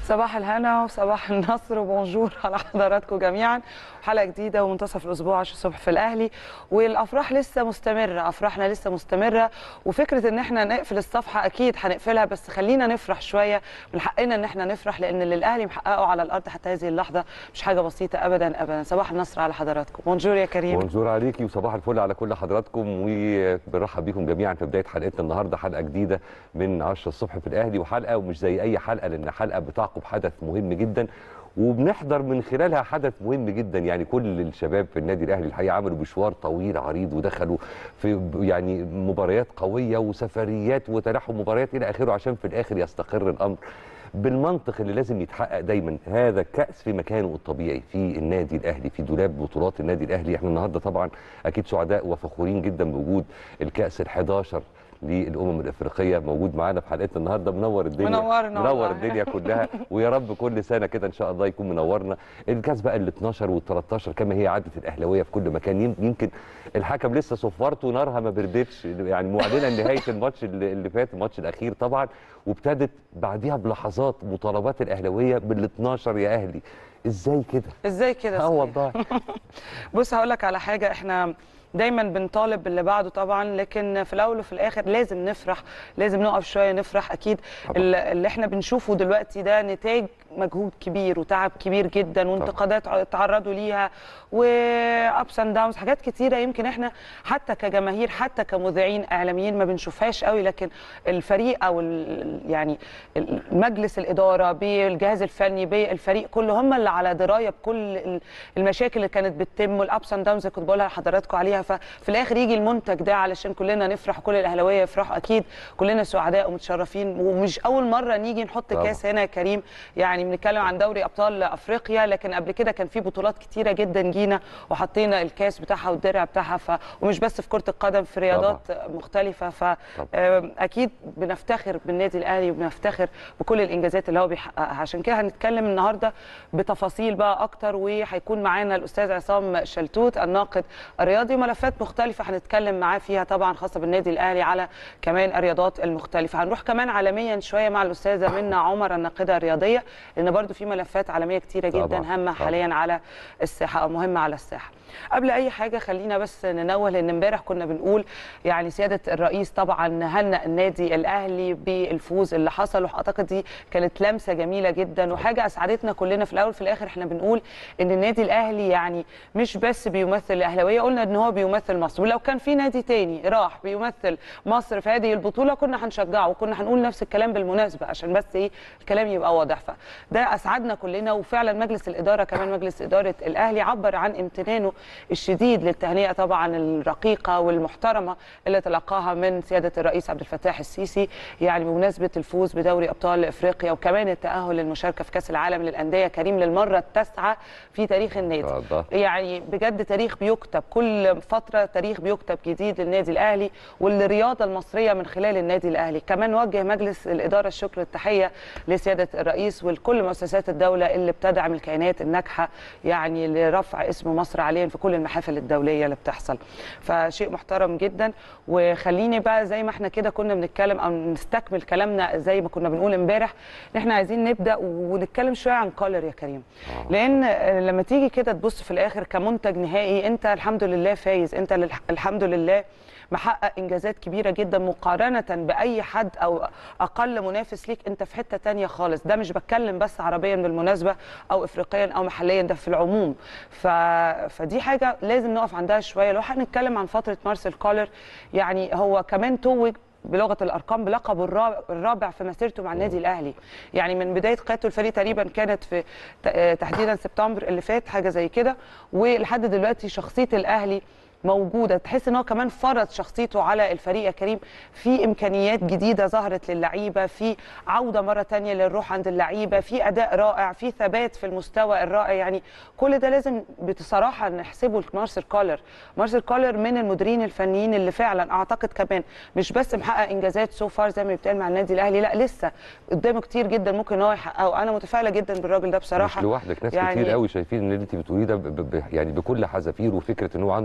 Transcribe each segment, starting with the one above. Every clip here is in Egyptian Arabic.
صباح الهنا وصباح النصر وبونجور على حضراتكم جميعا حلقه جديده ومنتصف الاسبوع 10 الصبح في الاهلي والافراح لسه مستمره افراحنا لسه مستمره وفكره ان احنا نقفل الصفحه اكيد هنقفلها بس خلينا نفرح شويه من حقنا ان احنا نفرح لان اللي الاهلي محققه على الارض حتى هذه اللحظه مش حاجه بسيطه ابدا ابدا صباح النصر على حضراتكم بونجور يا كريم بونجور عليكي وصباح الفل على كل حضراتكم وبنرحب بيكم جميعا في بدايه حلقتنا النهارده حلقه جديده من 10 الصبح في الاهلي وحلقه ومش زي اي حلقه لان حلقه بتعقب حدث مهم جدا وبنحضر من خلالها حدث مهم جدا يعني كل الشباب في النادي الاهلي الحقيقه عملوا مشوار طويل عريض ودخلوا في يعني مباريات قويه وسفريات وتلاحم مباريات الى اخره عشان في الاخر يستقر الامر بالمنطق اللي لازم يتحقق دايما هذا الكأس في مكانه الطبيعي في النادي الاهلي في دولاب بطولات النادي الاهلي احنا النهارده طبعا اكيد سعداء وفخورين جدا بوجود الكأس ال11 للامم الافريقيه موجود معانا في حلقتنا النهارده منور الدنيا منورنا منور والله. الدنيا كلها ويا رب كل سنه كده ان شاء الله يكون منورنا الكاس بقى ال 12 وال 13 كما هي عاده الاهلاويه في كل مكان يم- يمكن الحكم لسه صفارته نارها ما بردتش يعني معلنا نهايه الماتش اللي اللي فات الماتش الاخير طبعا وابتدت بعديها بلحظات مطالبات الاهلاويه بال 12 يا اهلي ازاي كده؟ ازاي كده اه صحيح؟ والله بص هقول لك على حاجه احنا دايما بنطالب باللي بعده طبعا لكن في الاول وفي الاخر لازم نفرح لازم نقف شويه نفرح اكيد طبعاً. ال- اللي احنا بنشوفه دلوقتي ده نتاج مجهود كبير وتعب كبير جدا وانتقادات ع- تعرضوا ليها وابس اند داونز حاجات كتيره يمكن احنا حتى كجماهير حتى كمذيعين اعلاميين ما بنشوفهاش قوي لكن الفريق او ال- يعني ال- مجلس الاداره بالجهاز الفني بالفريق كله هم اللي على درايه بكل ال- المشاكل اللي كانت بتتم والابس اند داونز اللي كنت بقولها لحضراتكم عليها ففي الاخر يجي المنتج ده علشان كلنا نفرح وكل الاهلاويه يفرحوا اكيد كلنا سعداء ومتشرفين ومش اول مره نيجي نحط طبعاً. كاس هنا يا كريم يعني بنتكلم عن دوري ابطال افريقيا لكن قبل كده كان في بطولات كتيره جدا جينا وحطينا الكاس بتاعها والدرع بتاعها ف... ومش بس في كره القدم في رياضات مختلفه فاكيد بنفتخر بالنادي الاهلي وبنفتخر بكل الانجازات اللي هو بيحققها عشان كده هنتكلم النهارده بتفاصيل بقى اكتر وهيكون معانا الاستاذ عصام شلتوت الناقد الرياضي وملفات مختلفه هنتكلم معاه فيها طبعا خاصه بالنادي الاهلي على كمان الرياضات المختلفه هنروح كمان عالميا شويه مع الاستاذه منى عمر الناقده الرياضيه لان برضو في ملفات عالميه كتيره جدا طبعاً، هامه طبعاً. حاليا على الساحه او مهمه على الساحه قبل اي حاجه خلينا بس ننوه لان امبارح كنا بنقول يعني سياده الرئيس طبعا هنأ النادي الاهلي بالفوز اللي حصل واعتقد دي كانت لمسه جميله جدا وحاجه اسعدتنا كلنا في الاول في الاخر احنا بنقول ان النادي الاهلي يعني مش بس بيمثل الاهلاويه قلنا ان هو بيمثل مصر ولو كان في نادي تاني راح بيمثل مصر في هذه البطوله كنا هنشجعه وكنا هنقول نفس الكلام بالمناسبه عشان بس ايه الكلام يبقى واضح فده اسعدنا كلنا وفعلا مجلس الاداره كمان مجلس اداره الاهلي عبر عن امتنانه الشديد للتهنئه طبعا الرقيقه والمحترمه اللي تلقاها من سياده الرئيس عبد الفتاح السيسي يعني بمناسبه الفوز بدوري ابطال افريقيا وكمان التاهل للمشاركه في كاس العالم للانديه كريم للمره التاسعه في تاريخ النادي الله. يعني بجد تاريخ بيكتب كل فتره تاريخ بيكتب جديد للنادي الاهلي والرياضه المصريه من خلال النادي الاهلي كمان وجه مجلس الاداره الشكر والتحيه لسياده الرئيس ولكل مؤسسات الدوله اللي بتدعم الكيانات الناجحه يعني لرفع اسم مصر عليا في كل المحافل الدوليه اللي بتحصل فشيء محترم جدا وخليني بقى زي ما احنا كده كنا بنتكلم او نستكمل كلامنا زي ما كنا بنقول امبارح ان احنا عايزين نبدا ونتكلم شويه عن كولر يا كريم لان لما تيجي كده تبص في الاخر كمنتج نهائي انت الحمد لله فايز انت للح- الحمد لله محقق انجازات كبيره جدا مقارنه باي حد او اقل منافس ليك انت في حته تانية خالص ده مش بتكلم بس عربيا بالمناسبه او افريقيا او محليا ده في العموم ف... فدي حاجه لازم نقف عندها شويه لو هنتكلم عن فتره مارسيل كولر يعني هو كمان توج بلغه الارقام بلقب الرابع, الرابع في مسيرته مع النادي الاهلي يعني من بدايه قيادته الفريق تقريبا كانت في ت- آه، تحديدا سبتمبر اللي فات حاجه زي كده ولحد دلوقتي شخصيه الاهلي موجوده تحس ان هو كمان فرض شخصيته على الفريق يا كريم في امكانيات جديده ظهرت للعيبه في عوده مره تانية للروح عند اللعيبه في اداء رائع في ثبات في المستوى الرائع يعني كل ده لازم بصراحه نحسبه لمارسيل كولر مارسيل كولر من المديرين الفنيين اللي فعلا اعتقد كمان مش بس محقق انجازات سو فار زي ما بيتقال مع النادي الاهلي لا لسه قدامه كتير جدا ممكن ان هو يحققه انا متفائله جدا بالراجل ده بصراحه مش لوحدك ناس يعني- كتير قوي شايفين ان اللي انت بتقوليه ده ب- ب- يعني بكل حذافير وفكره ان هو عنده قدره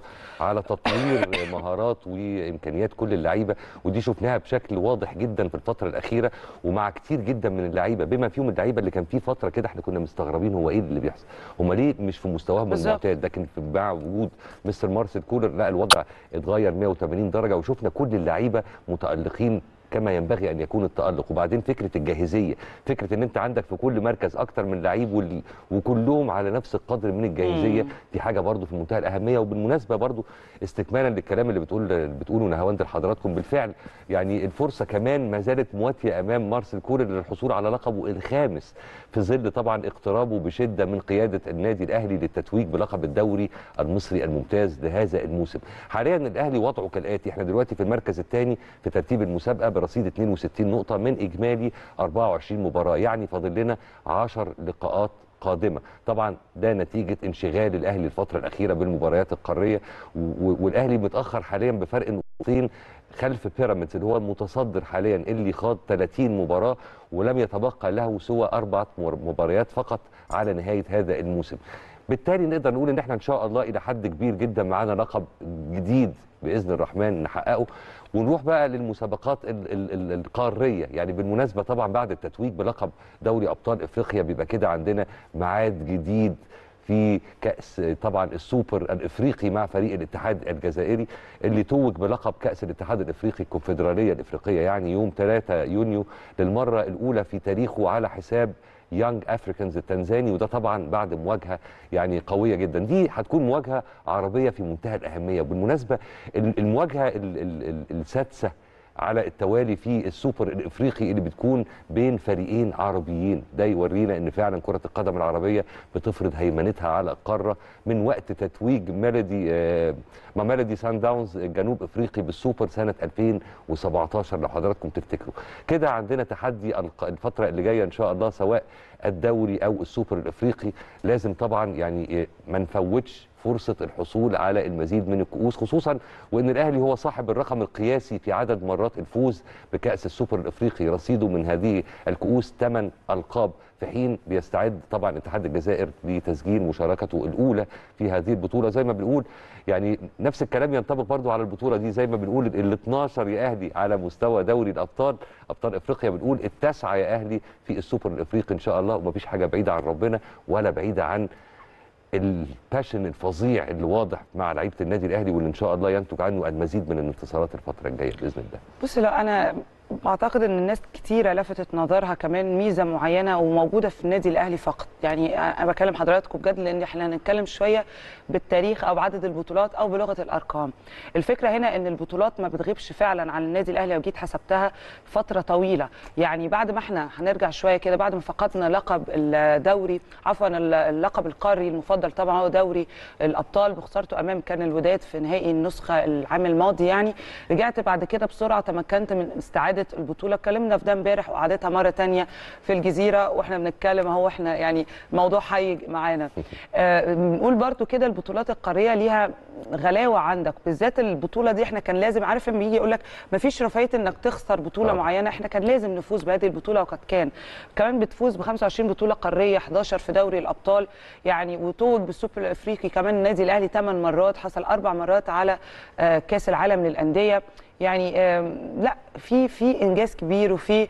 الكوره على تطوير مهارات وامكانيات كل اللعيبه ودي شفناها بشكل واضح جدا في الفتره الاخيره ومع كتير جدا من اللعيبه بما فيهم اللعيبه اللي كان في فتره كده احنا كنا مستغربين هو ايه اللي بيحصل هم ليه مش في مستواهم بالظبط. المعتاد لكن في مع وجود مستر مارسيل كولر لا الوضع اتغير 180 درجه وشفنا كل اللعيبه متالقين كما ينبغي ان يكون التالق وبعدين فكره الجاهزيه فكره ان انت عندك في كل مركز اكتر من لعيب وال... وكلهم على نفس القدر من الجاهزيه مم. دي حاجه برضو في منتهى الاهميه وبالمناسبه برضو استكمالا للكلام اللي بتقول بتقوله نهاوند لحضراتكم بالفعل يعني الفرصه كمان ما زالت مواتيه امام مارسيل كولر للحصول على لقبه الخامس في ظل طبعا اقترابه بشده من قياده النادي الاهلي للتتويج بلقب الدوري المصري الممتاز لهذا الموسم حاليا الاهلي وضعه كالاتي احنا دلوقتي في المركز الثاني في ترتيب المسابقه برصيد 62 نقطه من اجمالي 24 مباراه يعني فاضل لنا 10 لقاءات قادمه طبعا ده نتيجه انشغال الاهلي الفتره الاخيره بالمباريات القاريه و- و- والاهلي متاخر حاليا بفرق نقطتين خلف بيراميدز اللي هو المتصدر حاليا اللي خاض 30 مباراه ولم يتبقى له سوى اربع مر- مباريات فقط على نهايه هذا الموسم بالتالي نقدر نقول ان احنا ان شاء الله الى حد كبير جدا معانا لقب جديد باذن الرحمن نحققه ونروح بقى للمسابقات ال ال ال القاريه يعني بالمناسبه طبعا بعد التتويج بلقب دوري ابطال افريقيا بيبقى كده عندنا ميعاد جديد في كاس طبعا السوبر الافريقي مع فريق الاتحاد الجزائري اللي توج بلقب كاس الاتحاد الافريقي الكونفدراليه الافريقيه يعني يوم 3 يونيو للمره الاولى في تاريخه على حساب يانج افريكانز التنزاني وده طبعا بعد مواجهه يعني قويه جدا دي هتكون مواجهه عربيه في منتهى الاهميه وبالمناسبه ال- المواجهه ال- ال- ال- السادسه على التوالي في السوبر الافريقي اللي بتكون بين فريقين عربيين ده يورينا ان فعلا كره القدم العربيه بتفرض هيمنتها على القاره من وقت تتويج ميلودي آه ما ميلودي سان داونز الجنوب افريقي بالسوبر سنه 2017 لو حضراتكم تفتكروا كده عندنا تحدي الق- الفتره اللي جايه ان شاء الله سواء الدوري او السوبر الافريقي لازم طبعا يعني ما نفوتش فرصه الحصول على المزيد من الكؤوس خصوصا وان الاهلي هو صاحب الرقم القياسي في عدد مرات الفوز بكاس السوبر الافريقي رصيده من هذه الكؤوس 8 القاب في حين بيستعد طبعا اتحاد الجزائر لتسجيل مشاركته الاولى في هذه البطوله زي ما بنقول يعني نفس الكلام ينطبق برضو على البطوله دي زي ما بنقول ال 12 يا اهلي على مستوى دوري الابطال ابطال افريقيا بنقول التاسعه يا اهلي في السوبر الافريقي ان شاء الله ومفيش حاجه بعيده عن ربنا ولا بعيده عن الباشن الفظيع اللي واضح مع لعيبه النادي الاهلي واللي ان شاء الله ينتج عنه المزيد من الانتصارات الفتره الجايه باذن الله بص لا انا اعتقد ان الناس كتيره لفتت نظرها كمان ميزه معينه وموجوده في النادي الاهلي فقط يعني انا بكلم حضراتكم بجد لان احنا هنتكلم شويه بالتاريخ او بعدد البطولات او بلغه الارقام الفكره هنا ان البطولات ما بتغيبش فعلا عن النادي الاهلي لو جيت حسبتها فتره طويله يعني بعد ما احنا هنرجع شويه كده بعد ما فقدنا لقب الدوري عفوا اللقب القاري المفضل طبعا هو دوري الابطال بخسارته امام كان الوداد في نهائي النسخه العام الماضي يعني رجعت بعد كده بسرعه تمكنت من استعاده البطوله اتكلمنا في ده امبارح وقعدتها مره تانية في الجزيره واحنا بنتكلم اهو احنا يعني موضوع حي معانا آه، بنقول برضو كده البطولات القاريه ليها غلاوه عندك بالذات البطوله دي احنا كان لازم عارف لما يجي يقول لك ما فيش رفاهيه انك تخسر بطوله آه. معينه احنا كان لازم نفوز بهذه البطوله وقد كان كمان بتفوز ب 25 بطوله قاريه 11 في دوري الابطال يعني وتوج بالسوبر الافريقي كمان النادي الاهلي 8 مرات حصل اربع مرات على آه، كاس العالم للانديه يعني آم، لا في في انجاز كبير وفي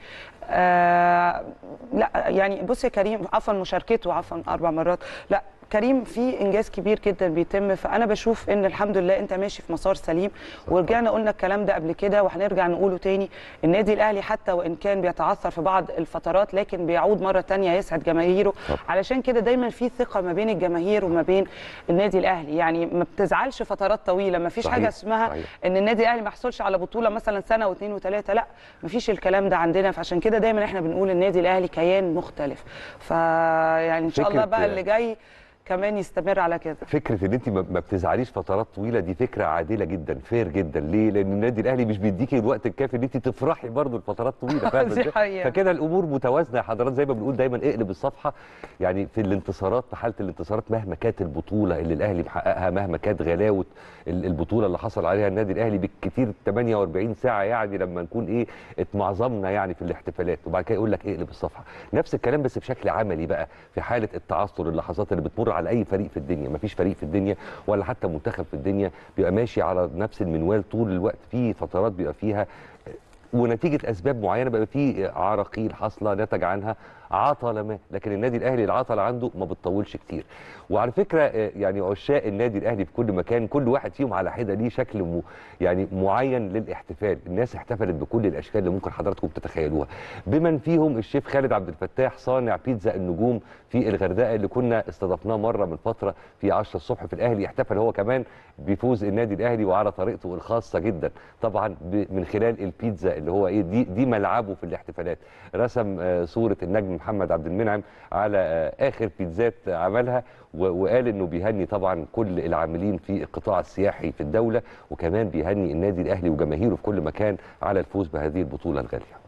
آه لا يعني بص يا كريم عفوا مشاركته عفوا اربع مرات لا كريم في انجاز كبير جدا بيتم فانا بشوف ان الحمد لله انت ماشي في مسار سليم ورجعنا قلنا الكلام ده قبل كده وهنرجع نقوله تاني النادي الاهلي حتى وان كان بيتعثر في بعض الفترات لكن بيعود مره تانية يسعد جماهيره طبعا. علشان كده دايما في ثقه ما بين الجماهير وما بين النادي الاهلي يعني ما بتزعلش فترات طويله ما فيش صحيح، حاجه اسمها صحيح. ان النادي الاهلي ما يحصلش على بطوله مثلا سنه واثنين وثلاثه لا ما فيش الكلام ده عندنا فعشان كده دايما احنا بنقول النادي الاهلي كيان مختلف فيعني ان شاء الله فكرة- بقى اللي جاي كمان يستمر على كده فكره ان انت ما ما بتزعليش فترات طويله دي فكره عادله جدا فير جدا ليه لان النادي الاهلي مش بيديكي الوقت الكافي ان انت تفرحي برضه لفترات طويله فاهمه دي إزاي؟ حقيقة. فكده الامور متوازنه يا حضرات زي ما بنقول دايما اقلب الصفحه يعني في الانتصارات في حاله الانتصارات مهما كانت البطوله اللي الاهلي محققها مهما كانت غلاوه ال- البطوله اللي حصل عليها النادي الاهلي بالكثير 48 ساعه يعني لما نكون ايه اتمعظمنا يعني في الاحتفالات وبعد كده يقول لك اقلب الصفحه نفس الكلام بس بشكل عملي بقى في حاله التعثر اللحظات اللي بتمر بيمر على اي فريق في الدنيا ما فيش فريق في الدنيا ولا حتى منتخب في الدنيا بيبقى ماشي على نفس المنوال طول الوقت في فترات بيبقى فيها ونتيجه اسباب معينه بقى في عراقيل حاصله نتج عنها عطله ما لكن النادي الاهلي العطله عنده ما بتطولش كتير وعلى فكره آه، يعني عشاق النادي الاهلي في كل مكان كل واحد فيهم على حده ليه شكل م... يعني معين للاحتفال الناس احتفلت بكل الاشكال اللي ممكن حضراتكم تتخيلوها بمن فيهم الشيف خالد عبد الفتاح صانع بيتزا النجوم في الغردقه اللي كنا استضفناه مره من فتره في 10 الصبح في الاهلي احتفل هو كمان بفوز النادي الاهلي وعلى طريقته الخاصه جدا طبعا ب... من خلال البيتزا اللي هو ايه دي دي ملعبه في الاحتفالات رسم آه، صوره النجم محمد عبد المنعم على آه، اخر بيتزات عملها و- وقال انه بيهني طبعا كل العاملين في القطاع السياحي في الدوله وكمان بيهني النادي الاهلي وجماهيره في كل مكان على الفوز بهذه البطوله الغاليه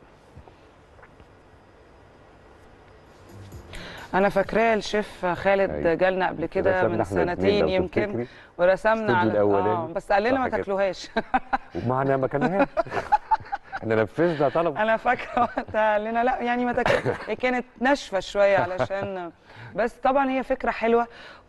انا فاكراه الشيف خالد أيوة. جالنا قبل كده رسمنا من إحنا الاتنين سنتين لو يمكن تفتكري. ورسمنا الاستوديو على الأولاني. اه بس قال لنا صح ما كده. تاكلوهاش ومعنا ما كلناهاش احنا نفذنا طلب انا فاكره وقتها قال لنا لا يعني ما تاكل هي كانت ناشفه شويه علشان بس طبعا هي فكره حلوه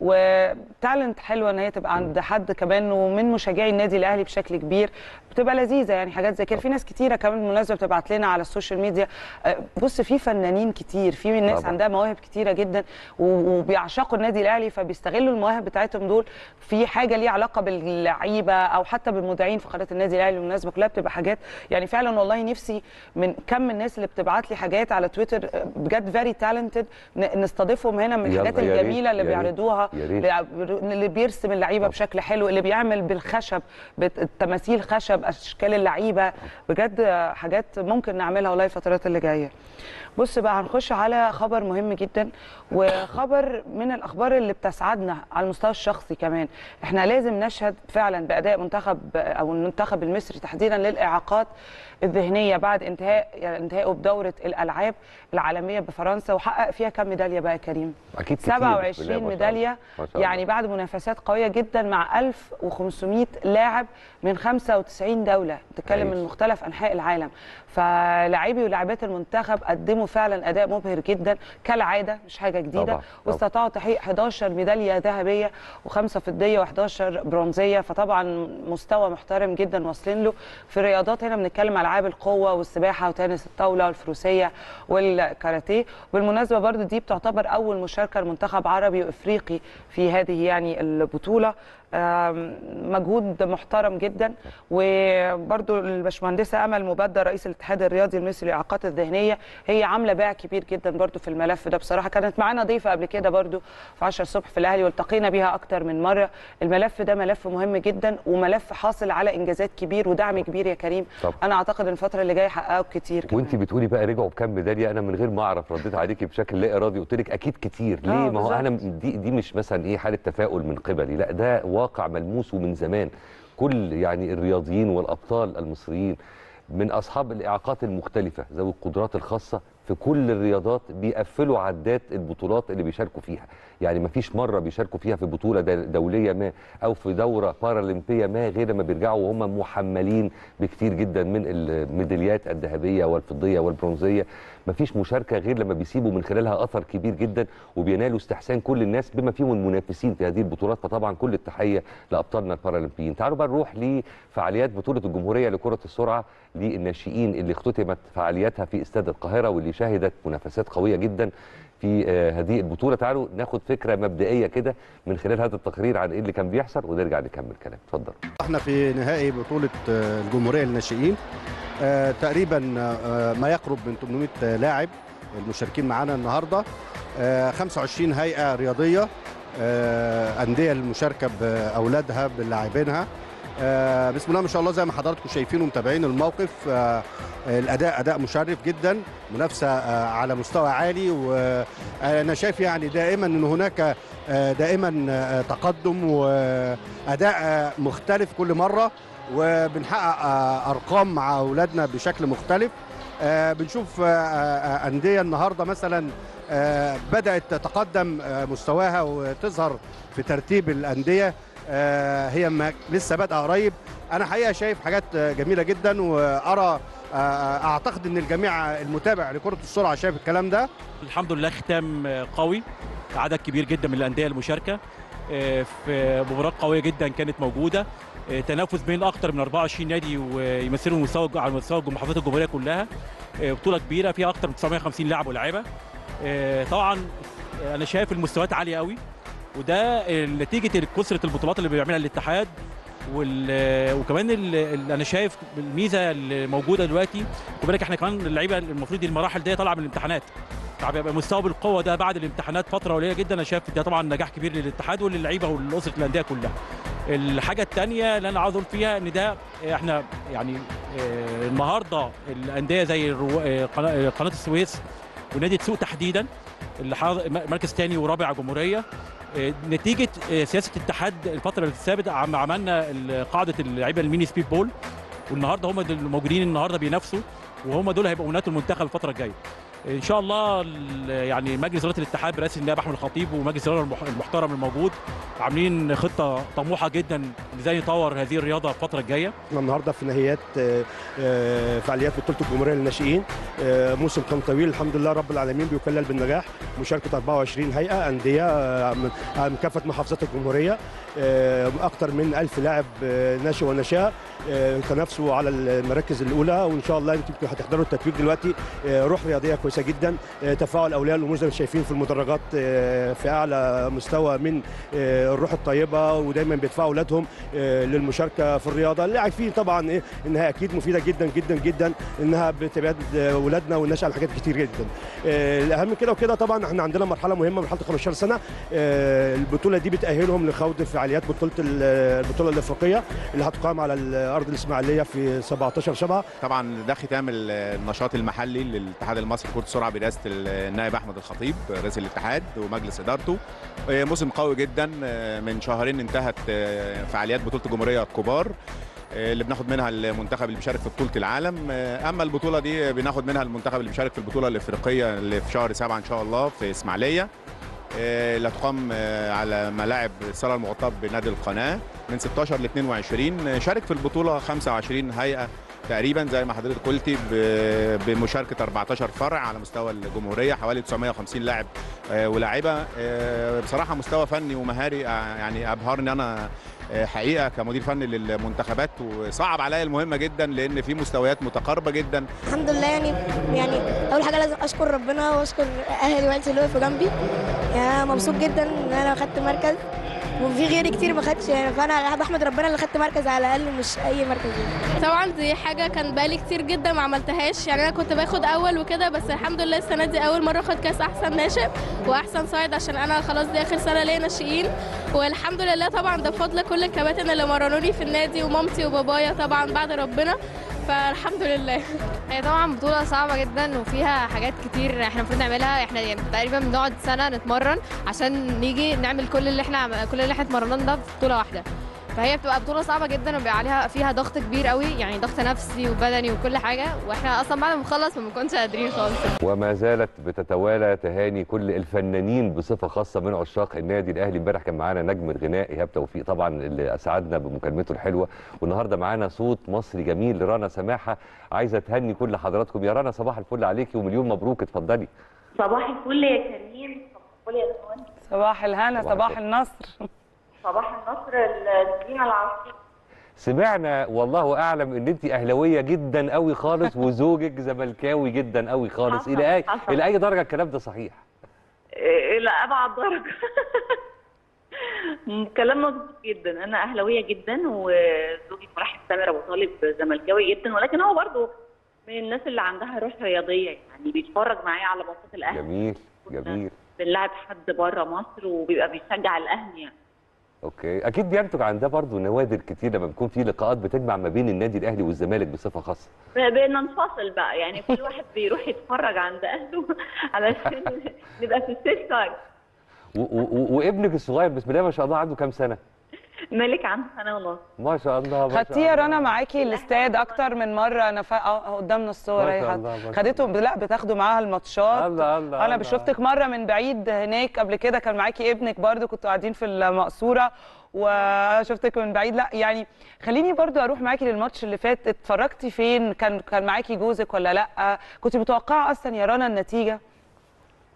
وتالنت حلوه ان هي تبقى عند حد كمان ومن مشجعي النادي الاهلي بشكل كبير بتبقى لذيذه يعني حاجات زي كده في ناس كتيره كمان بالمناسبه بتبعت لنا على السوشيال ميديا آه، بص في فنانين كتير في ناس طبعاً. عندها مواهب كتيره جدا و- وبيعشقوا النادي الاهلي فبيستغلوا المواهب بتاعتهم دول في حاجه ليها علاقه باللعيبه او حتى بالمذيعين في قناه النادي الاهلي بالمناسبه كلها بتبقى حاجات يعني فعلا والله نفسي من كم الناس اللي بتبعت لي حاجات على تويتر آه، بجد فيري تالنتد نستضيفهم هنا من يلا، الحاجات يا ريت، الجميله اللي يا ريت، بيعرضوها يا ريت. اللي بيرسم اللعيبه طبعاً. بشكل حلو اللي بيعمل بالخشب بت- التماثيل خشب اشكال اللعيبه بجد حاجات ممكن نعملها والله الفترات اللي جايه بص بقى هنخش على خبر مهم جدا وخبر من الاخبار اللي بتسعدنا على المستوى الشخصي كمان احنا لازم نشهد فعلا باداء منتخب او المنتخب المصري تحديدا للاعاقات الذهنيه بعد انتهاء يعني انتهائه بدوره الالعاب العالميه بفرنسا وحقق فيها كم ميداليه بقى يا كريم اكيد كتير. بسم الله 27 ما شاء الله. ميداليه ما شاء الله. يعني بعد منافسات قويه جدا مع 1500 لاعب من 95 دوله بتتكلم عايش. من مختلف انحاء العالم فلاعبي ولاعبات المنتخب قدموا فعلا اداء مبهر جدا كالعاده مش حاجه جديده طبعاً، طبعاً. واستطاعوا تحقيق 11 ميداليه ذهبيه وخمسه فضيه و11 برونزيه فطبعا مستوى محترم جدا واصلين له في الرياضات هنا بنتكلم على العاب القوه والسباحه وتنس الطاوله والفروسيه والكاراتيه بالمناسبه برضو دي بتعتبر اول مشاركه لمنتخب عربي وافريقي في هذه يعني البطوله آم، مجهود محترم جدا وبرضو الباشمهندسه امل مبدل رئيس الاتحاد الرياضي المصري للاعاقات الذهنيه هي عامله باع كبير جدا برضو في الملف ده بصراحه كانت معانا ضيفه قبل كده برضو في 10 الصبح في الاهلي والتقينا بيها اكتر من مره الملف ده ملف مهم جدا وملف حاصل على انجازات كبير ودعم كبير يا كريم طبعاً. انا اعتقد الفتره اللي جايه هيحققوا كتير كمان. وانت بتقولي بقى رجعوا بكام ميداليه انا من غير ما اعرف رديت عليكي بشكل لا ارادي قلت لك اكيد كتير ليه آه، ما هو انا بالظبط. دي دي مش مثلا ايه حاله تفاؤل من قبلي لا ده واقع ملموس ومن زمان كل يعني الرياضيين والابطال المصريين من اصحاب الاعاقات المختلفه ذوي القدرات الخاصه في كل الرياضات بيقفلوا عدات البطولات اللي بيشاركوا فيها يعني ما فيش مره بيشاركوا فيها في بطوله دل- دوليه ما او في دوره بارالمبيه ما غير ما بيرجعوا وهم محملين بكتير جدا من الميداليات الذهبيه والفضيه والبرونزيه ما فيش مشاركه غير لما بيسيبوا من خلالها اثر كبير جدا وبينالوا استحسان كل الناس بما فيهم المنافسين في هذه البطولات فطبعا كل التحيه لابطالنا البارالمبيين تعالوا بقى نروح لفعاليات بطوله الجمهوريه لكره السرعه للناشئين اللي اختتمت فعالياتها في استاد القاهره واللي شهدت منافسات قويه جدا في آه، هذه البطوله تعالوا ناخد فكره مبدئيه كده من خلال هذا التقرير عن ايه اللي كان بيحصل ونرجع نكمل كلام اتفضل احنا في نهائي بطولة آه، الجمهورية للناشئين آه، تقريبا آه، ما يقرب من 800 لاعب المشاركين معانا النهارده آه، 25 هيئة رياضية آه، أندية المشاركة بأولادها بلاعبينها آه، بسم الله ما شاء الله زي ما حضراتكم شايفين ومتابعين الموقف آه، الأداء أداء مشرف جدا منافسة آه، على مستوى عالي وأنا شايف يعني دائما أن هناك آه، دائما آه، تقدم وأداء آه، مختلف كل مرة وبنحقق آه، أرقام مع أولادنا بشكل مختلف آه، بنشوف آه، آه، أندية النهاردة مثلا آه، بدأت تتقدم آه، مستواها وتظهر في ترتيب الأندية آه، هي ما لسه بادئة قريب أنا حقيقة شايف حاجات آه، جميلة جدا وأرى آه، أعتقد أن الجميع المتابع لكرة السرعة شايف الكلام ده الحمد لله ختام قوي عدد كبير جدا من الانديه المشاركه آه، في مباراه قويه جدا كانت موجوده آه، تنافس بين اكثر من 24 نادي ويمثلوا مستوى على مستوى محافظات الجمهوريه كلها آه، بطوله كبيره فيها اكثر من 950 لاعب ولاعيبه آه، طبعا انا شايف المستويات عاليه قوي وده نتيجه كثره البطولات اللي بيعملها الاتحاد وال... وكمان ال... ال... انا شايف الميزه اللي موجوده دلوقتي خد بالك احنا كمان اللعيبه المفروض دي المراحل دي طالعه من الامتحانات فبيبقى مستوى بالقوه ده بعد الامتحانات فتره قليله جدا انا شايف ده طبعا نجاح كبير للاتحاد وللعيبه ولاسره الانديه كلها الحاجه الثانيه اللي انا عاوز اقول فيها ان ده احنا يعني آه، النهارده الانديه زي الرو- آه، قناه آه، قناة السويس ونادي تسوق تحديدا اللي حاضر مركز ثاني ورابع جمهوريه آه، نتيجه آه، سياسه الاتحاد الفتره اللي فاتت عم عملنا ال- قاعده اللعيبه الميني سبيد بول والنهارده هم دول الموجودين النهارده بينافسوا وهم دول هيبقوا منات المنتخب الفتره الجايه ان شاء الله ال- يعني مجلس اداره الاتحاد برئاسه النائب احمد الخطيب ومجلس الاداره المح- المحترم الموجود عاملين خطه طموحه جدا ازاي نطور هذه الرياضه الفتره الجايه احنا النهارده في نهايات آه، آه، فعاليات بطوله الجمهوريه للناشئين آه، موسم كان طويل الحمد لله رب العالمين بيكلل بالنجاح مشاركه 24 هيئه انديه آه، من آه، من كافه محافظات الجمهوريه آه، اكثر من 1000 لاعب آه، ناشئ ونشاه آه، تنافسوا على المراكز الاولى وان شاء الله انتم هتحضروا التتويج دلوقتي آه، روح رياضيه كويسه جدا آه، تفاعل اولياء الامور زي ما شايفين في المدرجات آه، في اعلى مستوى من آه، الروح الطيبه ودايما بيدفعوا اولادهم آه، للمشاركه في الرياضه اللي عارفين طبعا إيه انها اكيد مفيده جدا جدا جدا انها بتبعد اولادنا والنشأ عن حاجات كتير جدا آه، الاهم من كده وكده طبعا احنا عندنا مرحله مهمه مرحله 15 سنه آه، البطوله دي بتاهلهم لخوض فعاليات بطوله ال- البطوله الافريقيه اللي هتقام على الارض الاسماعيليه في 17 7 طبعا ده ختام ال- النشاط المحلي للاتحاد المصري لكره السرعه برئاسه النائب احمد الخطيب رئيس الاتحاد ومجلس ادارته آه، موسم قوي جدا آه، من شهرين انتهت آه، فعاليات بطوله الجمهوريه الكبار آه، اللي بناخد منها المنتخب اللي بيشارك في بطوله العالم آه، اما البطوله دي بناخد منها المنتخب اللي بيشارك في البطوله الافريقيه اللي في شهر سبعة ان شاء الله في اسماعيليه آه، اللي هتقام آه، على ملاعب الصاله المغطاه بنادي القناه من 16 ل 22 آه، شارك في البطوله 25 هيئه تقريبا زي ما حضرتك قلتي ب- بمشاركه 14 فرع على مستوى الجمهوريه حوالي 950 لاعب آه، ولاعيبه آه، بصراحه مستوى فني ومهاري آه، يعني ابهرني انا آه، حقيقه كمدير فني للمنتخبات وصعب عليا المهمه جدا لان في مستويات متقاربه جدا الحمد لله يعني يعني اول حاجه لازم اشكر ربنا واشكر اهلي وعيلتي اللي وقفوا جنبي يعني انا مبسوط جدا ان انا خدت مركز وفي غيري كتير ما خدش يعني فانا بحمد ربنا اللي خدت مركز على الاقل مش اي مركز يعني. طبعا دي حاجة كان بقالي كتير جدا ما عملتهاش يعني أنا كنت باخد أول وكده بس الحمد لله السنة دي أول مرة أخد كأس أحسن ناشئ وأحسن صاعد عشان أنا خلاص دي آخر سنة ليا ناشئين والحمد لله طبعا ده بفضل كل الكباتن اللي مرنوني في النادي ومامتي وبابايا طبعا بعد ربنا فالحمد لله هي طبعا بطولة صعبة جدا وفيها حاجات كتير احنا المفروض نعملها احنا يعني تقريبا بنقعد سنة نتمرن عشان نيجي نعمل كل اللي احنا عم- كل اللي احنا اتمرناه ده في بطولة واحدة فهي بتبقى بطولة صعبة جدا وبيبقى عليها فيها ضغط كبير قوي يعني ضغط نفسي وبدني وكل حاجة واحنا اصلا بعد ما نخلص ما بنكونش قادرين خالص وما زالت بتتوالى تهاني كل الفنانين بصفه خاصه من عشاق النادي الاهلي امبارح كان معانا نجم الغناء ايهاب توفيق طبعا اللي اسعدنا بمكالمته الحلوه والنهارده معانا صوت مصري جميل رنا سماحه عايزه تهني كل حضراتكم يا رنا صباح الفل عليكي ومليون مبروك اتفضلي صباح الفل يا كريم صباح الفل يا نهوان صباح الهنا صباح صباح الفل. النصر صباح النصر المدينة العاصمة سمعنا والله اعلم ان انت اهلاويه جدا قوي خالص وزوجك زملكاوي جدا قوي خالص حصل، الى اي حصل. الى اي درجه الكلام ده صحيح إلى أبعد درجة كلام مظبوط جدا أنا أهلاوية جدا وزوجي فرح سامر أبو طالب زملكاوي جدا ولكن هو برضه من الناس اللي عندها روح رياضية يعني بيتفرج معايا على ماتشات الأهلي جميل جميل بنلعب حد بره مصر وبيبقى بيشجع الأهلي يعني اوكي اكيد بينتج عن ده برضه نوادر كتير لما بيكون في لقاءات بتجمع ما بين النادي الاهلي والزمالك بصفه خاصه بننفصل بقى يعني كل واحد بيروح يتفرج عند أهله علشان نبقى في السيف سايد و- و- و- وابنك الصغير بسم الله ما شاء الله عنده كام سنه مالك عنده سنة ونص ما شاء الله ما شاء خدتيه يا الله. رنا معاكي الاستاد اكتر من مره انا فا... اه قدامنا الصور ما اهي شاء حد- الله، ما شاء خدته لا بتاخدوا معاها الماتشات الله الله انا الله. شفتك مره من بعيد هناك قبل كده كان معاكي ابنك برضو كنتوا قاعدين في المقصوره وشفتك من بعيد لا يعني خليني برضو اروح معاكي للماتش اللي فات اتفرجتي فين كان كان معاكي جوزك ولا لا كنت متوقعه اصلا يا رنا النتيجه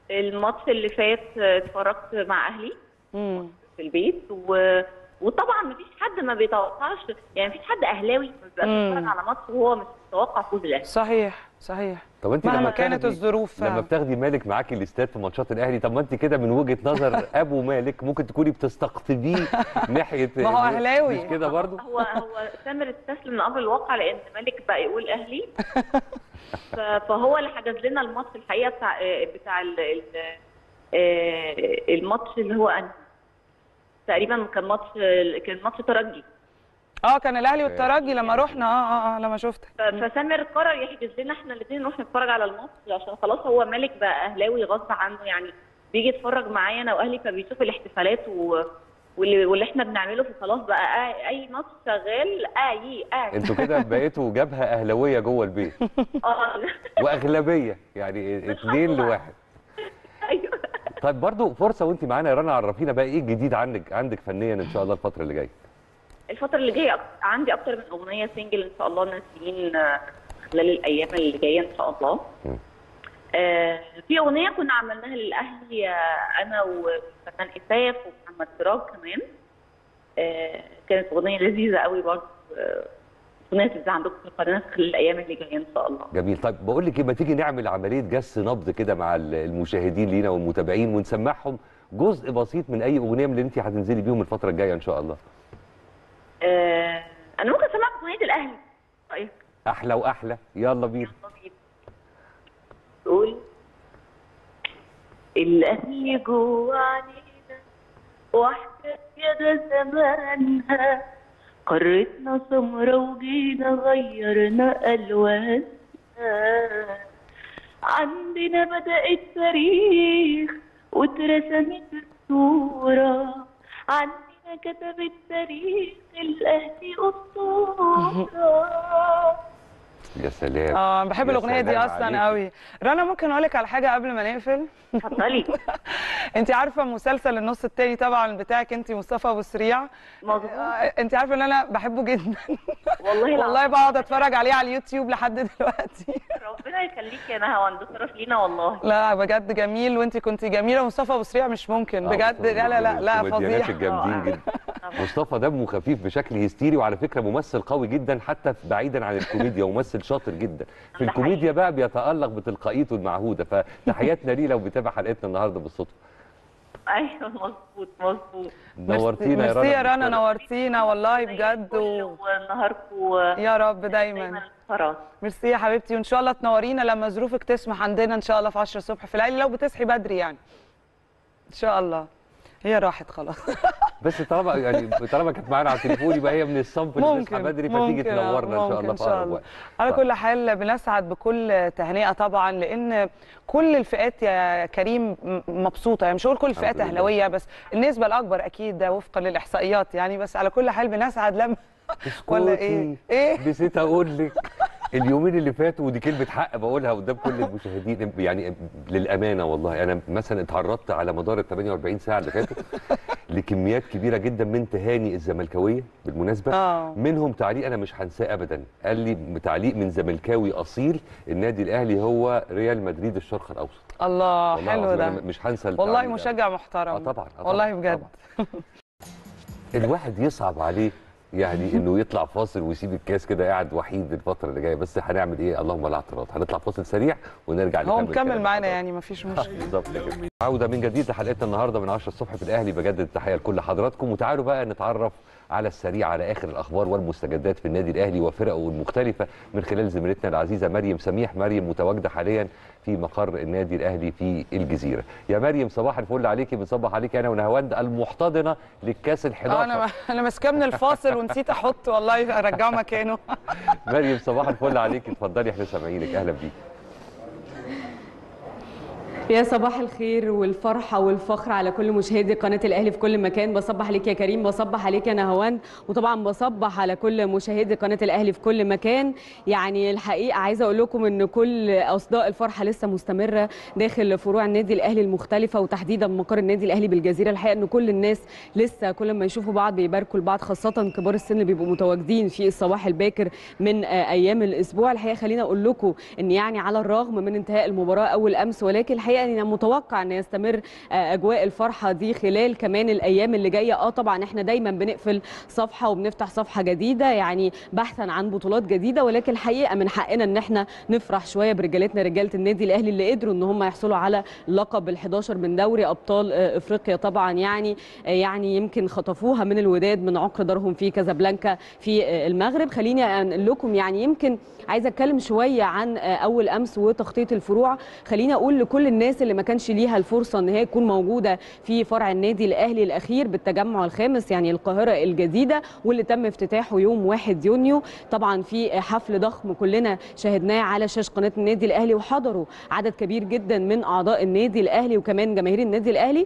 الماتش اللي فات آه، اتفرجت مع اهلي مم. في البيت و... وطبعا مفيش حد ما بيتوقعش يعني مفيش حد اهلاوي ما بيبقاش مم. بيتفرج على ماتش وهو مش متوقع فوز الاهلي صحيح صحيح طب انت مهما لما كانت بتاخدي- الظروف لما فعلا. بتاخدي مالك معاكي الاستاد في ماتشات الاهلي طب ما انت كده من وجهه نظر ابو مالك ممكن تكوني بتستقطبيه ناحيه ما هو أهلاوي. مش كده برضه هو هو سامر استسلم لامر الواقع لان مالك بقى يقول اهلي ف- فهو اللي حجز لنا الماتش الحقيقه بتاع بتاع ال- ال- آه، الماتش اللي هو أنهي. تقريبا كان ماتش كان ماتش ترجي اه كان الاهلي والترجي لما رحنا اه اه, آه لما شفتك ف- فسامر قرر يحجز لنا احنا الاثنين نروح نتفرج على الماتش عشان خلاص هو مالك بقى اهلاوي غصب عنه يعني بيجي يتفرج معايا انا واهلي فبيشوف الاحتفالات و... واللي, واللي احنا بنعمله فخلاص بقى اي, أي ماتش شغال اي اي انتوا كده بقيتوا جبهه اهلاويه جوه البيت اه واغلبيه يعني اتنين لواحد ايوه طيب برضو فرصه وانت معانا يا رنا عرفينا بقى ايه الجديد عندك عندك فنيا ان شاء الله الفتره اللي جايه الفترة اللي جاية أك- عندي أكتر من أغنية سنجل إن شاء الله نازلين آه، خلال الأيام اللي جاية إن شاء الله. مم. آه في أغنية كنا عملناها للأهلي آه، أنا وفنان إساف ومحمد سراج كمان. آه كانت أغنية لذيذة قوي برضه آه، أغنية تنزل عندكم في القناة خلال الأيام اللي جاية إن شاء الله. جميل طيب بقول لك ايه ما تيجي نعمل عمليه جس نبض كده مع ال- المشاهدين لينا والمتابعين ونسمعهم جزء بسيط من اي اغنيه من اللي انت هتنزلي بيهم الفتره الجايه ان شاء الله آه أنا ممكن أسمعك أغنية الأهلي. رأيك؟ احلى واحلى يلا بينا تقول الأهل جوا علينا واحدة كده زمانها قرتنا سمرة وجينا غيرنا ألوانها عندنا بدأ التاريخ واترسمت الصورة عندنا كتب التاريخ الأهلي أسطورة يا سلام اه بحب يا الاغنيه دي سلام اصلا عليكي. قوي رنا ممكن اقول لك على حاجه قبل ما نقفل اتفضلي انت عارفه مسلسل النص التاني طبعا بتاعك انت مصطفى ابو سريع مظبوط انت عارفه ان انا بحبه جدا والله والله العظيم. بقعد اتفرج عليه على اليوتيوب لحد دلوقتي ربنا يخليك يا نهى ده شرف لينا والله لا بجد جميل وانت كنت جميله مصطفى ابو سريع مش ممكن آه، بجد لا لا لا لا الكوميديانات فظيع الجامدين جدا مصطفى دمه خفيف بشكل هستيري وعلى فكره ممثل قوي جدا حتى بعيدا عن الكوميديا ممثل شاطر جدا في ده الكوميديا بقى بيتالق بتلقائيته المعهوده فتحياتنا ليه لو بيتابع حلقتنا النهارده بالصدفه ايوه مظبوط مظبوط نورتينا يا رنا ميرسي يا رنا بنشكرك. نورتينا والله بجد و... ونهاركم يا رب دايما خلاص ميرسي يا حبيبتي وان شاء الله تنورينا لما ظروفك تسمح عندنا ان شاء الله في 10 الصبح في الليل لو بتصحي بدري يعني ان شاء الله هي راحت خلاص بس طالما يعني طالما كانت معانا على التليفون يبقى هي من الصنف اللي بتصحى ممكن بدري فتيجي ممكن، تنورنا ان شاء ممكن الله إن في شاء اقرب الله. وقت على طيب. كل حال بنسعد بكل تهنئه طبعا لان كل الفئات يا كريم م- مبسوطه يعني مش هقول كل الفئات الحمد لله. اهلاويه بس النسبه الاكبر اكيد ده وفقا للاحصائيات يعني بس على كل حال بنسعد لما ولا ايه اسكتي. ايه نسيت اقول لك اليومين اللي فاتوا ودي كلمه حق بقولها قدام كل المشاهدين يعني للامانه والله انا مثلا اتعرضت على مدار ال 48 ساعه اللي فاتوا لكميات كبيره جدا من تهاني الزملكاويه بالمناسبه اه منهم تعليق انا مش هنساه ابدا قال لي تعليق من زملكاوي اصيل النادي الاهلي هو ريال مدريد الشرق الاوسط الله والله حلو العظيم ده أنا مش هنسى والله التعليق ده. مشجع محترم اه طبعا آه والله طبعاً، بجد طبعاً. الواحد يصعب عليه يعني انه يطلع فاصل ويسيب الكاس كده قاعد وحيد الفتره اللي جايه بس هنعمل ايه اللهم لا اعتراض هنطلع فاصل سريع ونرجع هو نكمل مكمل كلام معانا مع يعني مفيش مشكله بالظبط كده عوده من جديد لحلقتنا النهارده من 10 الصبح في الاهلي بجدد التحيه لكل حضراتكم وتعالوا بقى نتعرف على السريع على اخر الاخبار والمستجدات في النادي الاهلي وفرقه المختلفه من خلال زميلتنا العزيزه مريم سميح مريم متواجده حاليا في مقر النادي الاهلي في الجزيره يا مريم صباح الفل عليكي بنصبح عليكي انا ونهاوند المحتضنه للكاس اه ال11 انا انا ماسكاه من الفاصل ونسيت احط والله ارجعه مكانه مريم صباح الفل عليكي اتفضلي احنا سامعينك اهلا بيكي يا صباح الخير والفرحة والفخر على كل مشاهدي قناة الأهلي في كل مكان بصبح عليك يا كريم بصبح عليك يا نهواند وطبعا بصبح على كل مشاهدي قناة الأهلي في كل مكان يعني الحقيقة عايزة أقول لكم إن كل أصداء الفرحة لسه مستمرة داخل فروع النادي الأهلي المختلفة وتحديدا مقر النادي الأهلي بالجزيرة الحقيقة إن كل الناس لسه كل ما يشوفوا بعض بيباركوا لبعض خاصة كبار السن اللي بيبقوا متواجدين في الصباح الباكر من آه، أيام الأسبوع الحقيقة خلينا أقول لكم إن يعني على الرغم من انتهاء المباراة أول أمس ولكن الحقيقة والحقيقه انا متوقع ان يستمر آه، اجواء الفرحه دي خلال كمان الايام اللي جايه اه طبعا احنا دايما بنقفل صفحه وبنفتح صفحه جديده يعني بحثا عن بطولات جديده ولكن الحقيقه من حقنا ان احنا نفرح شويه برجالتنا رجاله النادي الاهلي اللي قدروا ان هم يحصلوا على لقب ال11 من دوري ابطال آه، افريقيا طبعا يعني آه، يعني يمكن خطفوها من الوداد من عقر دارهم في كازابلانكا في آه، المغرب خليني انقل لكم يعني يمكن عايزه اتكلم شويه عن آه، اول امس وتخطيط الفروع خليني اقول لكل الناس اللي ما كانش ليها الفرصه ان هي تكون موجوده في فرع النادي الاهلي الاخير بالتجمع الخامس يعني القاهره الجديده واللي تم افتتاحه يوم 1 يونيو طبعا في حفل ضخم كلنا شاهدناه على شاشه قناه النادي الاهلي وحضروا عدد كبير جدا من اعضاء النادي الاهلي وكمان جماهير النادي الاهلي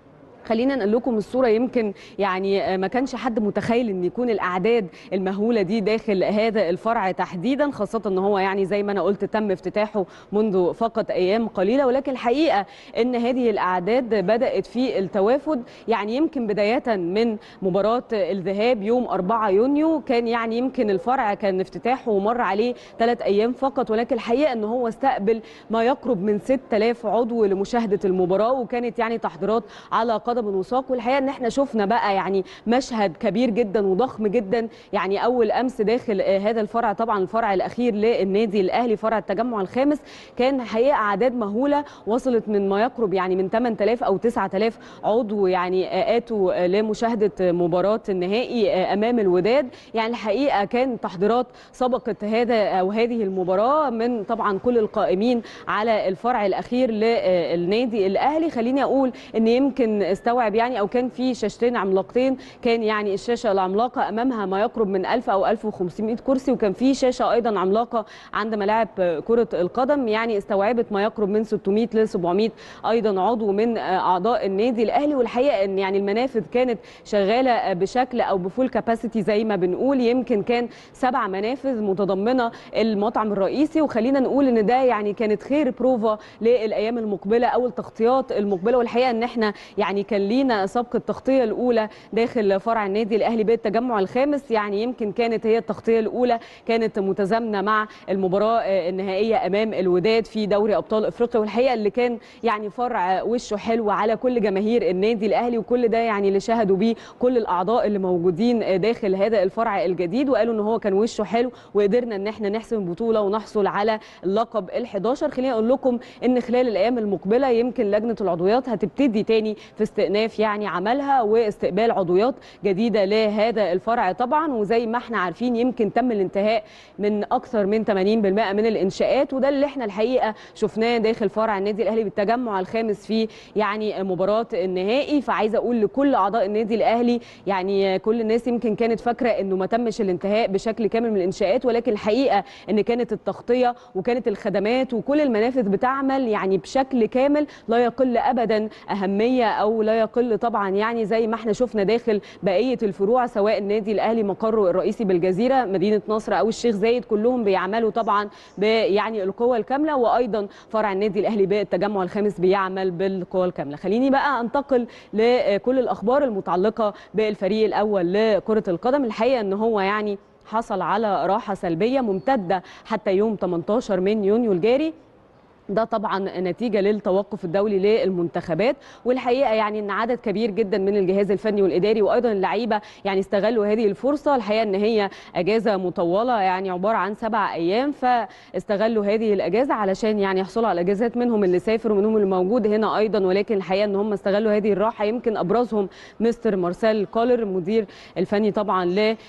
خلينا نقول لكم الصوره يمكن يعني ما كانش حد متخيل ان يكون الاعداد المهوله دي داخل هذا الفرع تحديدا خاصه ان هو يعني زي ما انا قلت تم افتتاحه منذ فقط ايام قليله ولكن الحقيقه ان هذه الاعداد بدات في التوافد يعني يمكن بدايه من مباراه الذهاب يوم 4 يونيو كان يعني يمكن الفرع كان افتتاحه ومر عليه ثلاث ايام فقط ولكن الحقيقه ان هو استقبل ما يقرب من 6000 عضو لمشاهده المباراه وكانت يعني تحضيرات على قدم وساق والحقيقه ان احنا شفنا بقى يعني مشهد كبير جدا وضخم جدا يعني اول امس داخل آه، هذا الفرع طبعا الفرع الاخير للنادي الاهلي فرع التجمع الخامس كان حقيقه اعداد مهوله وصلت من ما يقرب يعني من 8000 او 9000 عضو يعني آه، اتوا آه، لمشاهده مباراه النهائي آه، امام الوداد يعني الحقيقه كان تحضيرات سبقت هذا او هذه المباراه من طبعا كل القائمين على الفرع الاخير للنادي الاهلي خليني اقول ان يمكن استوعب يعني او كان في شاشتين عملاقتين كان يعني الشاشه العملاقه امامها ما يقرب من 1000 او 1500 كرسي وكان في شاشه ايضا عملاقه عند ملاعب كره القدم يعني استوعبت ما يقرب من 600 ل 700 ايضا عضو من اعضاء النادي الاهلي والحقيقه ان يعني المنافذ كانت شغاله بشكل او بفول كاباسيتي زي ما بنقول يمكن كان سبع منافذ متضمنه المطعم الرئيسي وخلينا نقول ان ده يعني كانت خير بروفا للايام المقبله او التغطيات المقبله والحقيقه ان احنا يعني كان لينا سبق التغطيه الاولى داخل فرع النادي الاهلي بالتجمع الخامس يعني يمكن كانت هي التغطيه الاولى كانت متزامنه مع المباراه آه، النهائيه امام الوداد في دوري ابطال افريقيا والحقيقه اللي كان يعني فرع وشه حلو على كل جماهير النادي الاهلي وكل ده يعني اللي شهدوا بيه كل الاعضاء اللي موجودين آه، داخل هذا الفرع الجديد وقالوا ان هو كان وشه حلو وقدرنا ان احنا نحسم البطوله ونحصل على اللقب ال11 خليني اقول لكم ان خلال الايام المقبله يمكن لجنه العضويات هتبتدي تاني في استئناف يعني عملها واستقبال عضويات جديده لهذا الفرع طبعا وزي ما احنا عارفين يمكن تم الانتهاء من اكثر من 80% من الانشاءات وده اللي احنا الحقيقه شفناه داخل فرع النادي الاهلي بالتجمع الخامس في يعني مباراه النهائي فعايزه اقول لكل اعضاء النادي الاهلي يعني كل الناس يمكن كانت فاكره انه ما تمش الانتهاء بشكل كامل من الانشاءات ولكن الحقيقه ان كانت التغطيه وكانت الخدمات وكل المنافذ بتعمل يعني بشكل كامل لا يقل ابدا اهميه او لا يقل طبعا يعني زي ما احنا شفنا داخل بقيه الفروع سواء النادي الاهلي مقره الرئيسي بالجزيره مدينه نصر او الشيخ زايد كلهم بيعملوا طبعا يعني القوه الكامله وايضا فرع النادي الاهلي بالتجمع الخامس بيعمل بالقوه الكامله خليني بقى انتقل لكل الاخبار المتعلقه بالفريق الاول لكره القدم الحقيقه ان هو يعني حصل على راحه سلبيه ممتده حتى يوم 18 من يونيو الجاري ده طبعا نتيجه للتوقف الدولي للمنتخبات والحقيقه يعني ان عدد كبير جدا من الجهاز الفني والاداري وايضا اللعيبه يعني استغلوا هذه الفرصه الحقيقه ان هي اجازه مطوله يعني عباره عن سبع ايام فاستغلوا هذه الاجازه علشان يعني يحصلوا على اجازات منهم اللي سافر ومنهم اللي موجود هنا ايضا ولكن الحقيقه ان هم استغلوا هذه الراحه يمكن ابرزهم مستر مارسيل كولر المدير الفني طبعا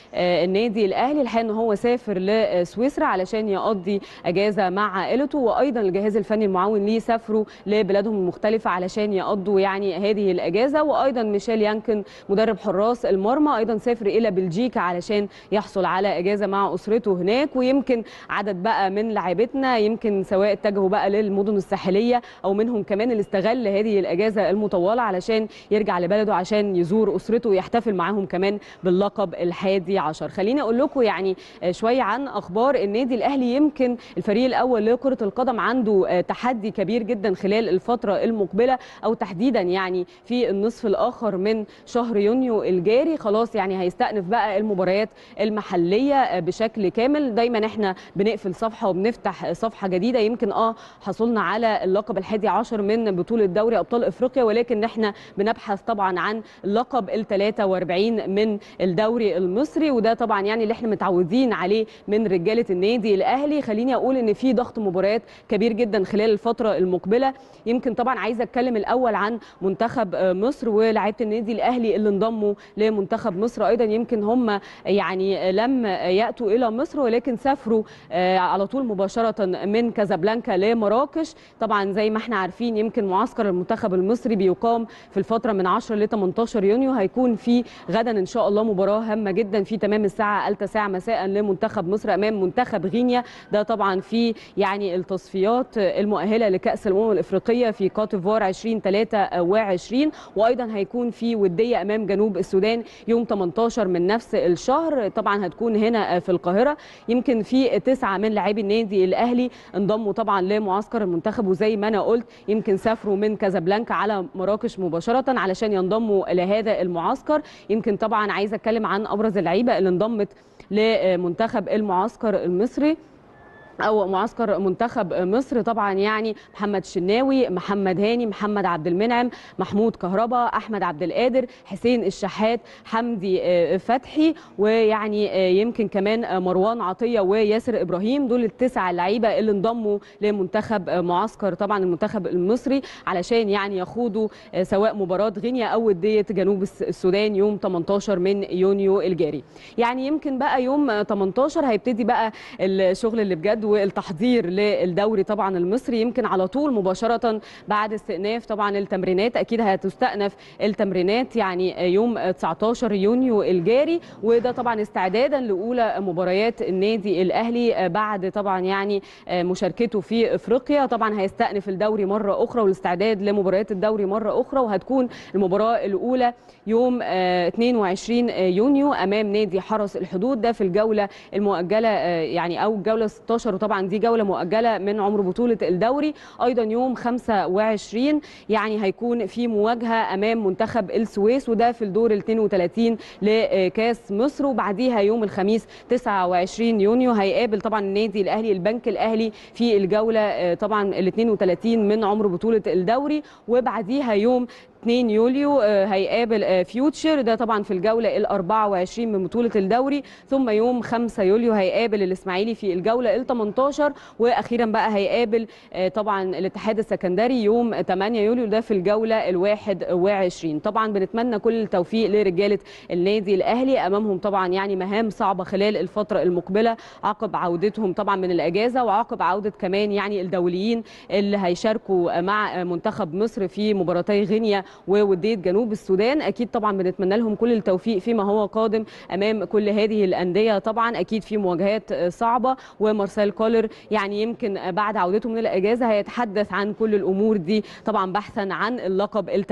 للنادي الاهلي الحقيقه ان هو سافر لسويسرا علشان يقضي اجازه مع عائلته وايضا الجهاز الفني المعاون ليه سافروا لبلادهم المختلفه علشان يقضوا يعني هذه الاجازه وايضا ميشيل يانكن مدرب حراس المرمى ايضا سافر الى بلجيكا علشان يحصل على اجازه مع اسرته هناك ويمكن عدد بقى من لاعبتنا يمكن سواء اتجهوا بقى للمدن الساحليه او منهم كمان اللي استغل هذه الاجازه المطوله علشان يرجع لبلده عشان يزور اسرته ويحتفل معاهم كمان باللقب الحادي عشر خليني اقول لكم يعني شويه عن اخبار النادي الاهلي يمكن الفريق الاول لكره القدم عنده انه تحدي كبير جدا خلال الفتره المقبله او تحديدا يعني في النصف الاخر من شهر يونيو الجاري خلاص يعني هيستأنف بقى المباريات المحليه بشكل كامل دايما احنا بنقفل صفحه وبنفتح صفحه جديده يمكن اه حصلنا على اللقب الحادي عشر من بطوله دوري ابطال افريقيا ولكن احنا بنبحث طبعا عن اللقب ال 43 من الدوري المصري وده طبعا يعني اللي احنا متعودين عليه من رجاله النادي الاهلي خليني اقول ان في ضغط مباريات كبير جدا خلال الفتره المقبله يمكن طبعا عايزه اتكلم الاول عن منتخب مصر ولاعيبه النادي الاهلي اللي انضموا لمنتخب مصر ايضا يمكن هم يعني لم ياتوا الى مصر ولكن سافروا على طول مباشره من كازابلانكا لمراكش طبعا زي ما احنا عارفين يمكن معسكر المنتخب المصري بيقام في الفتره من 10 ل 18 يونيو هيكون في غدا ان شاء الله مباراه هامه جدا في تمام الساعه التاسعه مساء لمنتخب مصر امام منتخب غينيا ده طبعا في يعني التصفيات المؤهله لكاس الامم الافريقيه في كوتيفوار 2023 وايضا هيكون في وديه امام جنوب السودان يوم 18 من نفس الشهر طبعا هتكون هنا في القاهره يمكن في تسعه من لاعبي النادي الاهلي انضموا طبعا لمعسكر المنتخب وزي ما انا قلت يمكن سافروا من كازابلانكا على مراكش مباشره علشان ينضموا لهذا المعسكر يمكن طبعا عايزه اتكلم عن ابرز اللعيبه اللي انضمت لمنتخب المعسكر المصري او معسكر منتخب مصر طبعا يعني محمد شناوي محمد هاني محمد عبد المنعم محمود كهربا احمد عبد القادر حسين الشحات حمدي فتحي ويعني يمكن كمان مروان عطيه وياسر ابراهيم دول التسع لعيبه اللي انضموا لمنتخب معسكر طبعا المنتخب المصري علشان يعني يخوضوا سواء مباراه غينيا او وديه جنوب السودان يوم 18 من يونيو الجاري يعني يمكن بقى يوم 18 هيبتدي بقى الشغل اللي بجد والتحضير للدوري طبعا المصري يمكن على طول مباشره بعد استئناف طبعا التمرينات اكيد هتستأنف التمرينات يعني يوم 19 يونيو الجاري وده طبعا استعدادا لاولى مباريات النادي الاهلي بعد طبعا يعني مشاركته في افريقيا طبعا هيستأنف الدوري مره اخرى والاستعداد لمباريات الدوري مره اخرى وهتكون المباراه الاولى يوم 22 يونيو امام نادي حرس الحدود ده في الجوله المؤجله يعني او الجوله 16 وطبعا دي جوله مؤجله من عمر بطوله الدوري ايضا يوم 25 يعني هيكون في مواجهه امام منتخب السويس وده في الدور ال 32 لكاس مصر وبعديها يوم الخميس 29 يونيو هيقابل طبعا النادي الاهلي البنك الاهلي في الجوله طبعا ال 32 من عمر بطوله الدوري وبعديها يوم 2 يوليو هيقابل فيوتشر ده طبعا في الجوله ال 24 من بطوله الدوري ثم يوم 5 يوليو هيقابل الاسماعيلي في الجوله ال 18 واخيرا بقى هيقابل طبعا الاتحاد السكندري يوم 8 يوليو ده في الجوله ال 21 طبعا بنتمنى كل التوفيق لرجاله النادي الاهلي امامهم طبعا يعني مهام صعبه خلال الفتره المقبله عقب عودتهم طبعا من الاجازه وعقب عوده كمان يعني الدوليين اللي هيشاركوا مع منتخب مصر في مباراتي غينيا ووديه جنوب السودان اكيد طبعا بنتمنى لهم كل التوفيق فيما هو قادم امام كل هذه الانديه طبعا اكيد في مواجهات صعبه ومارسيل كولر يعني يمكن بعد عودته من الاجازه هيتحدث عن كل الامور دي طبعا بحثا عن اللقب ال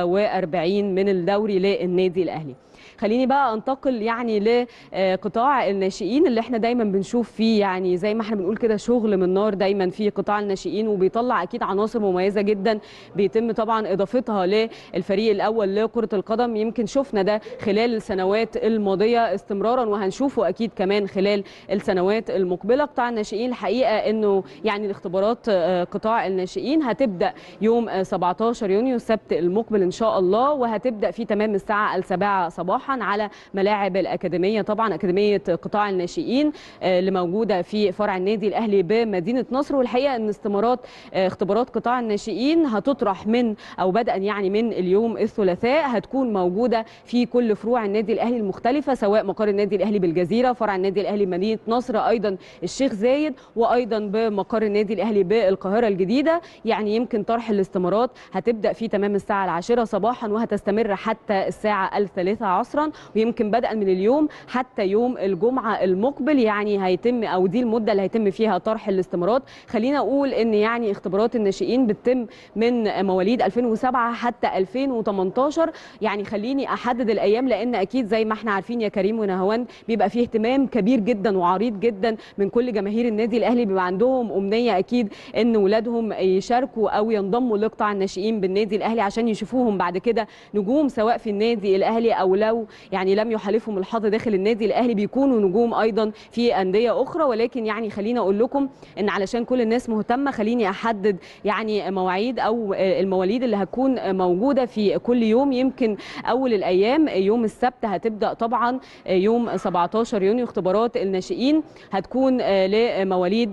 43 من الدوري للنادي الاهلي خليني بقى انتقل يعني لقطاع الناشئين اللي احنا دايما بنشوف فيه يعني زي ما احنا بنقول كده شغل من نار دايما في قطاع الناشئين وبيطلع اكيد عناصر مميزه جدا بيتم طبعا اضافتها للفريق الاول لكره القدم يمكن شفنا ده خلال السنوات الماضيه استمرارا وهنشوفه اكيد كمان خلال السنوات المقبله قطاع الناشئين الحقيقه انه يعني الاختبارات قطاع الناشئين هتبدا يوم 17 يونيو السبت المقبل ان شاء الله وهتبدا في تمام الساعه السابعه صباحا على ملاعب الاكاديميه طبعا اكاديميه قطاع الناشئين اللي موجوده في فرع النادي الاهلي بمدينه نصر والحقيقه ان استمارات اختبارات قطاع الناشئين هتطرح من او بدءا يعني من اليوم الثلاثاء هتكون موجوده في كل فروع النادي الاهلي المختلفه سواء مقر النادي الاهلي بالجزيره فرع النادي الاهلي مدينه نصر ايضا الشيخ زايد وايضا بمقر النادي الاهلي بالقاهره الجديده يعني يمكن طرح الاستمارات هتبدا في تمام الساعه العاشره صباحا وهتستمر حتى الساعه الثالثه عصرا ويمكن بدءا من اليوم حتى يوم الجمعه المقبل يعني هيتم او دي المده اللي هيتم فيها طرح الاستمارات خلينا اقول ان يعني اختبارات الناشئين بتتم من مواليد 2007 حتى 2018 يعني خليني احدد الايام لان اكيد زي ما احنا عارفين يا كريم ونهوان بيبقى فيه اهتمام كبير جدا وعريض جدا من كل جماهير النادي الاهلي بيبقى عندهم امنيه اكيد ان ولادهم يشاركوا او ينضموا لقطاع الناشئين بالنادي الاهلي عشان يشوفوهم بعد كده نجوم سواء في النادي الاهلي او لو يعني لم يحالفهم الحظ داخل النادي الاهلي بيكونوا نجوم ايضا في انديه اخرى ولكن يعني خليني اقول لكم ان علشان كل الناس مهتمه خليني احدد يعني مواعيد او المواليد اللي هتكون موجوده في كل يوم يمكن اول الايام يوم السبت هتبدا طبعا يوم 17 يونيو اختبارات الناشئين هتكون لمواليد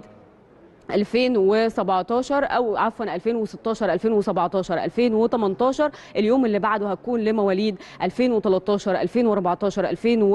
2017 او عفوا 2016 2017 2018 اليوم اللي بعده هتكون لمواليد 2013 2014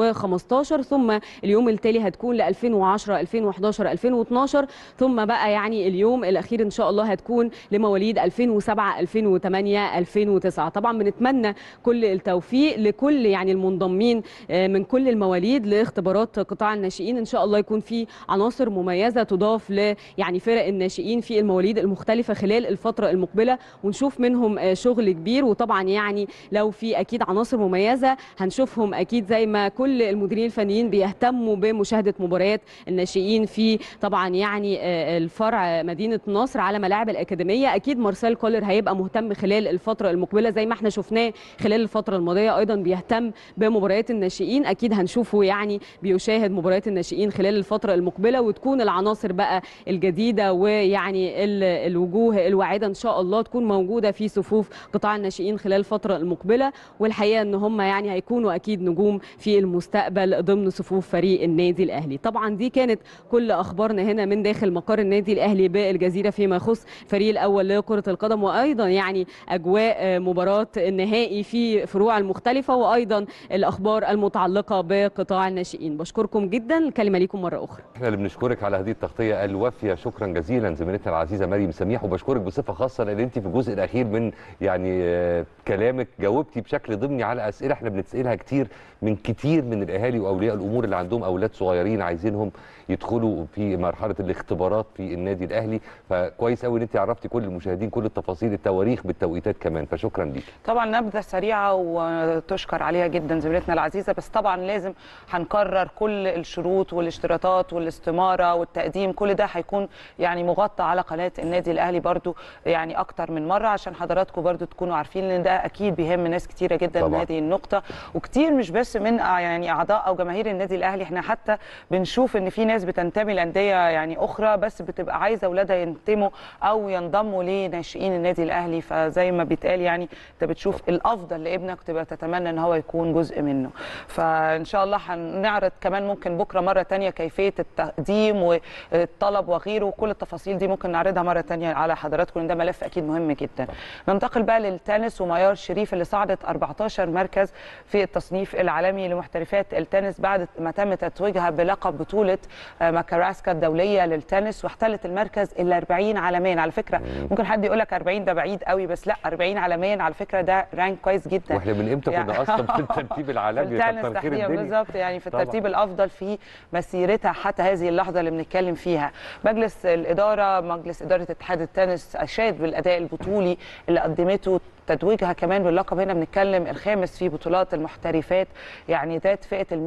2015 ثم اليوم التالي هتكون ل 2010 2011 2012 ثم بقى يعني اليوم الاخير ان شاء الله هتكون لمواليد 2007 2008 2009 طبعا بنتمنى كل التوفيق لكل يعني المنضمين من كل المواليد لاختبارات قطاع الناشئين ان شاء الله يكون في عناصر مميزه تضاف ل يعني فرق الناشئين في المواليد المختلفه خلال الفتره المقبله ونشوف منهم شغل كبير وطبعا يعني لو في اكيد عناصر مميزه هنشوفهم اكيد زي ما كل المديرين الفنيين بيهتموا بمشاهده مباريات الناشئين في طبعا يعني الفرع مدينه نصر على ملاعب الاكاديميه اكيد مارسيل كولر هيبقى مهتم خلال الفتره المقبله زي ما احنا شفناه خلال الفتره الماضيه ايضا بيهتم بمباريات الناشئين اكيد هنشوفه يعني بيشاهد مباريات الناشئين خلال الفتره المقبله وتكون العناصر بقى الجديده ويعني الوجوه الواعده ان شاء الله تكون موجوده في صفوف قطاع الناشئين خلال الفتره المقبله والحقيقه ان هم يعني هيكونوا اكيد نجوم في المستقبل ضمن صفوف فريق النادي الاهلي طبعا دي كانت كل اخبارنا هنا من داخل مقر النادي الاهلي بالجزيره فيما يخص فريق الاول لكره القدم وايضا يعني اجواء مباراه النهائي في فروع المختلفه وايضا الاخبار المتعلقه بقطاع الناشئين بشكركم جدا الكلمه ليكم مره اخرى احنا اللي بنشكرك على هذه التغطيه الوافيه شكرا جزيلا زميلتنا العزيزه مريم سميح وبشكرك بصفه خاصه لان انت في الجزء الاخير من يعني كلامك جاوبتي بشكل ضمني على اسئله احنا بنتسالها كتير من كتير من الاهالي واولياء الامور اللي عندهم اولاد صغيرين عايزينهم يدخلوا في مرحله الاختبارات في النادي الاهلي فكويس قوي ان انت عرفتي كل المشاهدين كل التفاصيل التواريخ بالتوقيتات كمان فشكرا ليك طبعا نبذه سريعه وتشكر عليها جدا زميلتنا العزيزه بس طبعا لازم هنكرر كل الشروط والاشتراطات والاستماره والتقديم كل ده هيكون يعني مغطى على قناه النادي الاهلي برضو يعني اكتر من مره عشان حضراتكم برضو تكونوا عارفين ان ده اكيد بيهم ناس كتيره جدا طبعاً. هذه النقطه وكتير مش بس من يعني اعضاء او جماهير النادي الاهلي احنا حتى بنشوف ان في ناس بتنتمي لانديه يعني اخرى بس بتبقى عايزه اولادها ينتموا او ينضموا لناشئين النادي الاهلي فزي ما بيتقال يعني انت بتشوف الافضل لابنك تبقى تتمنى ان هو يكون جزء منه فان شاء الله هنعرض كمان ممكن بكره مره تانية كيفيه التقديم والطلب وغيره وكل التفاصيل دي ممكن نعرضها مره تانية على حضراتكم لان ده ملف اكيد مهم جدا ننتقل بقى للتنس وميار شريف اللي صعدت 14 مركز في التصنيف العالمي لمحترفات التنس بعد ما تم تتويجها بلقب بطوله آه، ماكاراسكا الدوليه للتنس واحتلت المركز ال 40 عالميا على فكره ممكن حد يقول لك 40 ده بعيد قوي بس لا 40 عالميا على فكره ده رانك كويس جدا واحنا من امتى كنا يعني- اصلا في الترتيب العالمي في يا التنس كتر خير تحديدا الدنيا بالظبط يعني في طبعاً. الترتيب الافضل في مسيرتها حتى هذه اللحظه اللي بنتكلم فيها مجلس الاداره مجلس اداره اتحاد التنس اشاد بالاداء البطولي اللي قدمته تتويجها كمان باللقب هنا بنتكلم الخامس في بطولات المحترفات يعني ذات فئه ال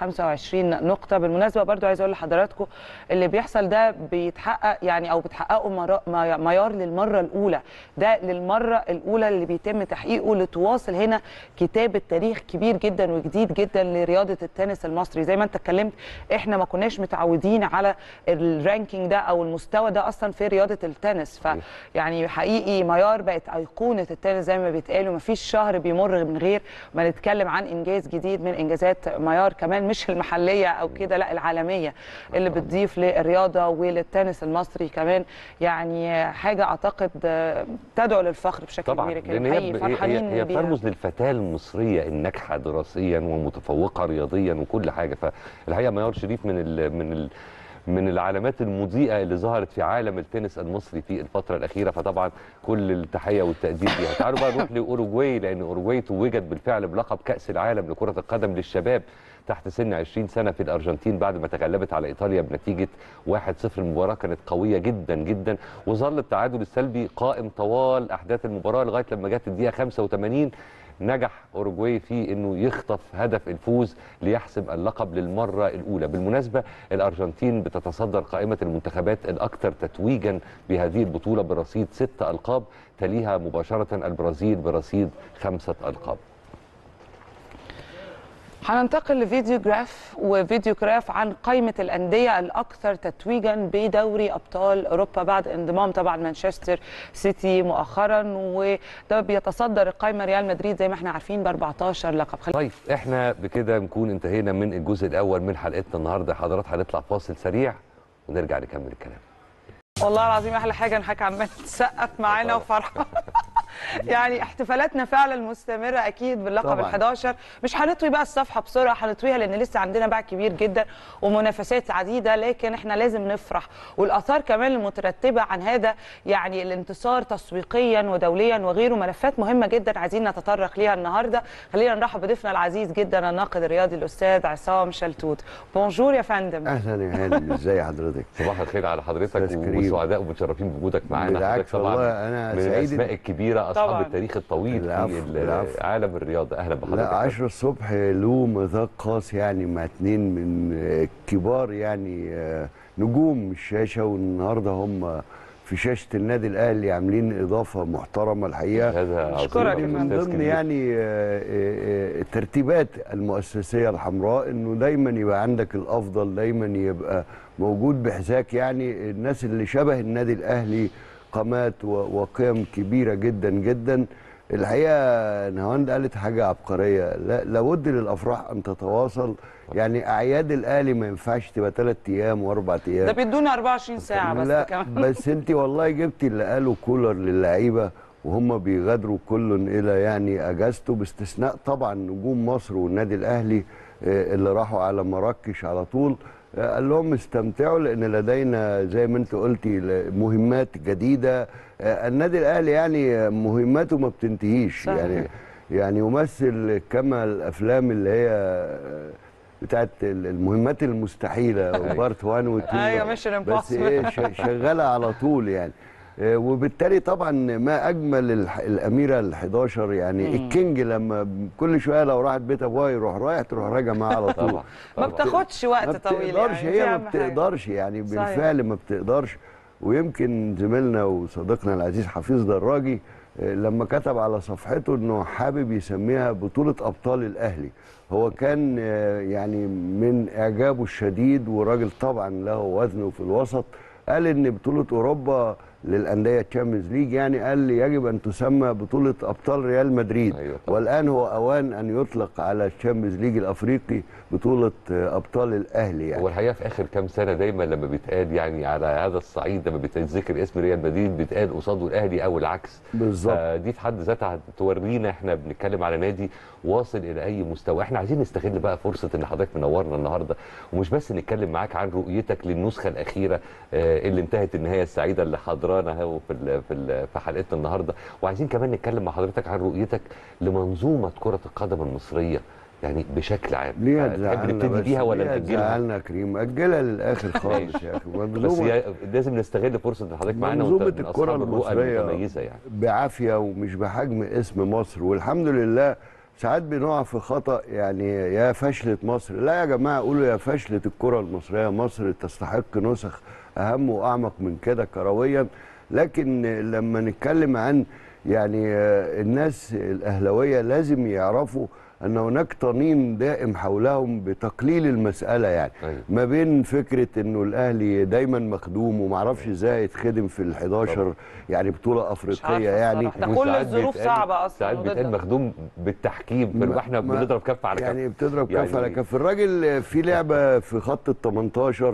125 نقطه بالمناسبه برضو عايز اقول لحضراتكم اللي بيحصل ده بيتحقق يعني او بتحققه مرا- ما- معيار للمره الاولى ده للمره الاولى اللي بيتم تحقيقه لتواصل هنا كتابه تاريخ كبير جدا وجديد جدا لرياضه التنس المصري زي ما انت اتكلمت احنا ما كناش متعودين على الرانكينج ده او المستوى ده اصلا في رياضه التنس فيعني حقيقي ميار بقت ايقونه التنس زي ما بيتقال ومفيش شهر بيمر من غير ما نتكلم عن انجاز جديد من انجازات ميار كمان مش المحليه او كده لا العالميه اللي بتضيف للرياضه وللتنس المصري كمان يعني حاجه اعتقد آه، تدعو للفخر بشكل طبعا كبير كده لان هي حقيقي هي, فرحانين هي, هي بيها. بترمز للفتاه المصريه الناجحه دراسيا ومتفوقه رياضيا وكل حاجه فالحقيقه ميار شريف من ال من ال من العلامات المضيئه اللي ظهرت في عالم التنس المصري في الفتره الاخيره فطبعا كل التحيه والتقدير ليها تعالوا بقى نروح لاوروجواي لان اوروجواي توجت بالفعل بلقب كاس العالم لكره القدم للشباب تحت سن 20 سنه في الارجنتين بعد ما تغلبت على ايطاليا بنتيجه 1-0 المباراه كانت قويه جدا جدا وظل التعادل السلبي قائم طوال احداث المباراه لغايه لما جت الدقيقه 85 نجح اوروجواي في انه يخطف هدف الفوز ليحسم اللقب للمره الاولى بالمناسبه الارجنتين بتتصدر قائمه المنتخبات الاكثر تتويجا بهذه البطوله برصيد ست القاب تليها مباشره البرازيل برصيد خمسه القاب هننتقل لفيديو جراف وفيديو جراف عن قائمة الأندية الأكثر تتويجا بدوري أبطال أوروبا بعد انضمام طبعا مانشستر سيتي مؤخرا وده بيتصدر القائمة ريال مدريد زي ما احنا عارفين ب 14 لقب خلي- طيب احنا بكده نكون انتهينا من الجزء الاول من حلقتنا النهارده حضرات هنطلع فاصل سريع ونرجع نكمل الكلام والله العظيم احلى حاجه انك عمال تسقف معانا وفرحه يعني احتفالاتنا فعلا مستمره اكيد باللقب طبعاً. ال11 مش هنطوي بقى الصفحه بسرعه هنطويها لان لسه عندنا باع كبير جدا ومنافسات عديده لكن احنا لازم نفرح والاثار كمان المترتبه عن هذا يعني الانتصار تسويقيا ودوليا وغيره ملفات مهمه جدا عايزين نتطرق ليها النهارده خلينا نرحب بضيفنا العزيز جدا الناقد الرياضي الاستاذ عصام شلتوت بونجور يا فندم اهلا يا هاني ازي حضرتك صباح الخير على حضرتك أستاذ كريم. وسعداء ومتشرفين بوجودك معانا بالعكس حضرتك طبعاً والله أنا من سعيد الاسماء إن- الكبيره اصحاب طبعاً. التاريخ الطويل العفو، في ال- العفو. عالم الرياضه اهلا بحضرتك لا 10 الصبح له مذاق خاص يعني مع اتنين من آه، كبار يعني آه، نجوم الشاشه والنهارده هم في شاشه النادي الاهلي عاملين اضافه محترمه الحقيقه هذا عظيم أشكرك يا يا من أستاذ ضمن كبير. يعني آه، آه، آه، الترتيبات المؤسسيه الحمراء انه دايما يبقى عندك الافضل دايما يبقى موجود بحذاك يعني الناس اللي شبه النادي الاهلي قامات و- وقيم كبيره جدا جدا الحقيقه نهاوند قالت حاجه عبقريه لا لابد للافراح ان تتواصل يعني اعياد الاهلي ما ينفعش تبقى ثلاث ايام واربع ايام ده بيدونا 24 ساعه بس لا كمان بس انت والله جبتي اللي قاله كولر للعيبه وهم بيغادروا كل الى يعني اجازته باستثناء طبعا نجوم مصر والنادي الاهلي آه، اللي راحوا على مراكش على طول آه، قال لهم استمتعوا لان لدينا زي ما انت قلتي ل- مهمات جديده آه، النادي الاهلي يعني مهماته ما بتنتهيش صحيح. يعني يعني يمثل كما الافلام اللي هي آه، بتاعت المهمات المستحيله وبارت 1 و 2 أيوة، Mission بس Impossible. ايه ش- شغاله على طول يعني آه، وبالتالي طبعا ما اجمل الح- الاميره ال11 يعني الكينج لما كل شويه لو راحت بيت ابوها يروح رايح تروح راجع معاه على طول طبعا ما بتاخدش وقت ما طويل بتقدرش يعني دي هي ما أهم حاجة. بتقدرش يعني صحيح. بالفعل ما بتقدرش ويمكن زميلنا وصديقنا العزيز حفيظ دراجي آه، لما كتب على صفحته انه حابب يسميها بطولة ابطال الاهلي هو كان آه، يعني من اعجابه الشديد وراجل طبعا له وزنه في الوسط قال ان بطولة اوروبا للانديه تشامبيونز ليج يعني قال لي يجب ان تسمى بطوله ابطال ريال مدريد أيوة طبعا. والان هو اوان ان يطلق على الشامبيونز ليج الافريقي بطوله آه، ابطال الاهلي يعني هو الحقيقه في اخر كام سنه دايما لما بيتقال يعني على هذا الصعيد لما بيتذكر اسم ريال مدريد بيتقال قصاده الاهلي او العكس بالظبط دي في حد ذاتها تورينا احنا بنتكلم على نادي واصل الى اي مستوى احنا عايزين نستغل بقى فرصه ان حضرتك منورنا النهارده ومش بس نتكلم معاك عن رؤيتك للنسخه الاخيره آه، اللي انتهت النهايه السعيده اللي حضرانا اهو في ال- في ال- في حلقتنا النهارده وعايزين كمان نتكلم مع حضرتك عن رؤيتك لمنظومه كره القدم المصريه يعني بشكل عام ليه تحب تزعلنا نبتدي بس بيها ولا ليه نأجلها؟ تزعلنا يا كريم اجلها للاخر خالص يا اخي بس منظومه هي لازم نستغل فرصه ان حضرتك معانا وانت منظومة من الكرة اصحاب الرؤى المصرية المتميزه يعني بعافيه ومش بحجم اسم مصر والحمد لله ساعات بنقع في خطا يعني يا فشلت مصر لا يا جماعه قولوا يا فشلت الكره المصريه مصر تستحق نسخ اهم واعمق من كده كرويا لكن لما نتكلم عن يعني آه، الناس الاهلاويه لازم يعرفوا ان هناك طنين دائم حولهم بتقليل المساله يعني أيوة. ما بين فكره انه الاهلي دايما مخدوم ومعرفش ازاي يتخدم في ال11 طبعا. يعني بطوله مش افريقيه عارفة يعني الصراحة. ده كل وساعات الظروف بيتقال- صعبه اصلا ساعات بيتقال وضدنا. مخدوم بالتحكيم ما- فاحنا ما- بنضرب كف على كف يعني بتضرب يعني- كف على كف الراجل في لعبه في خط ال 18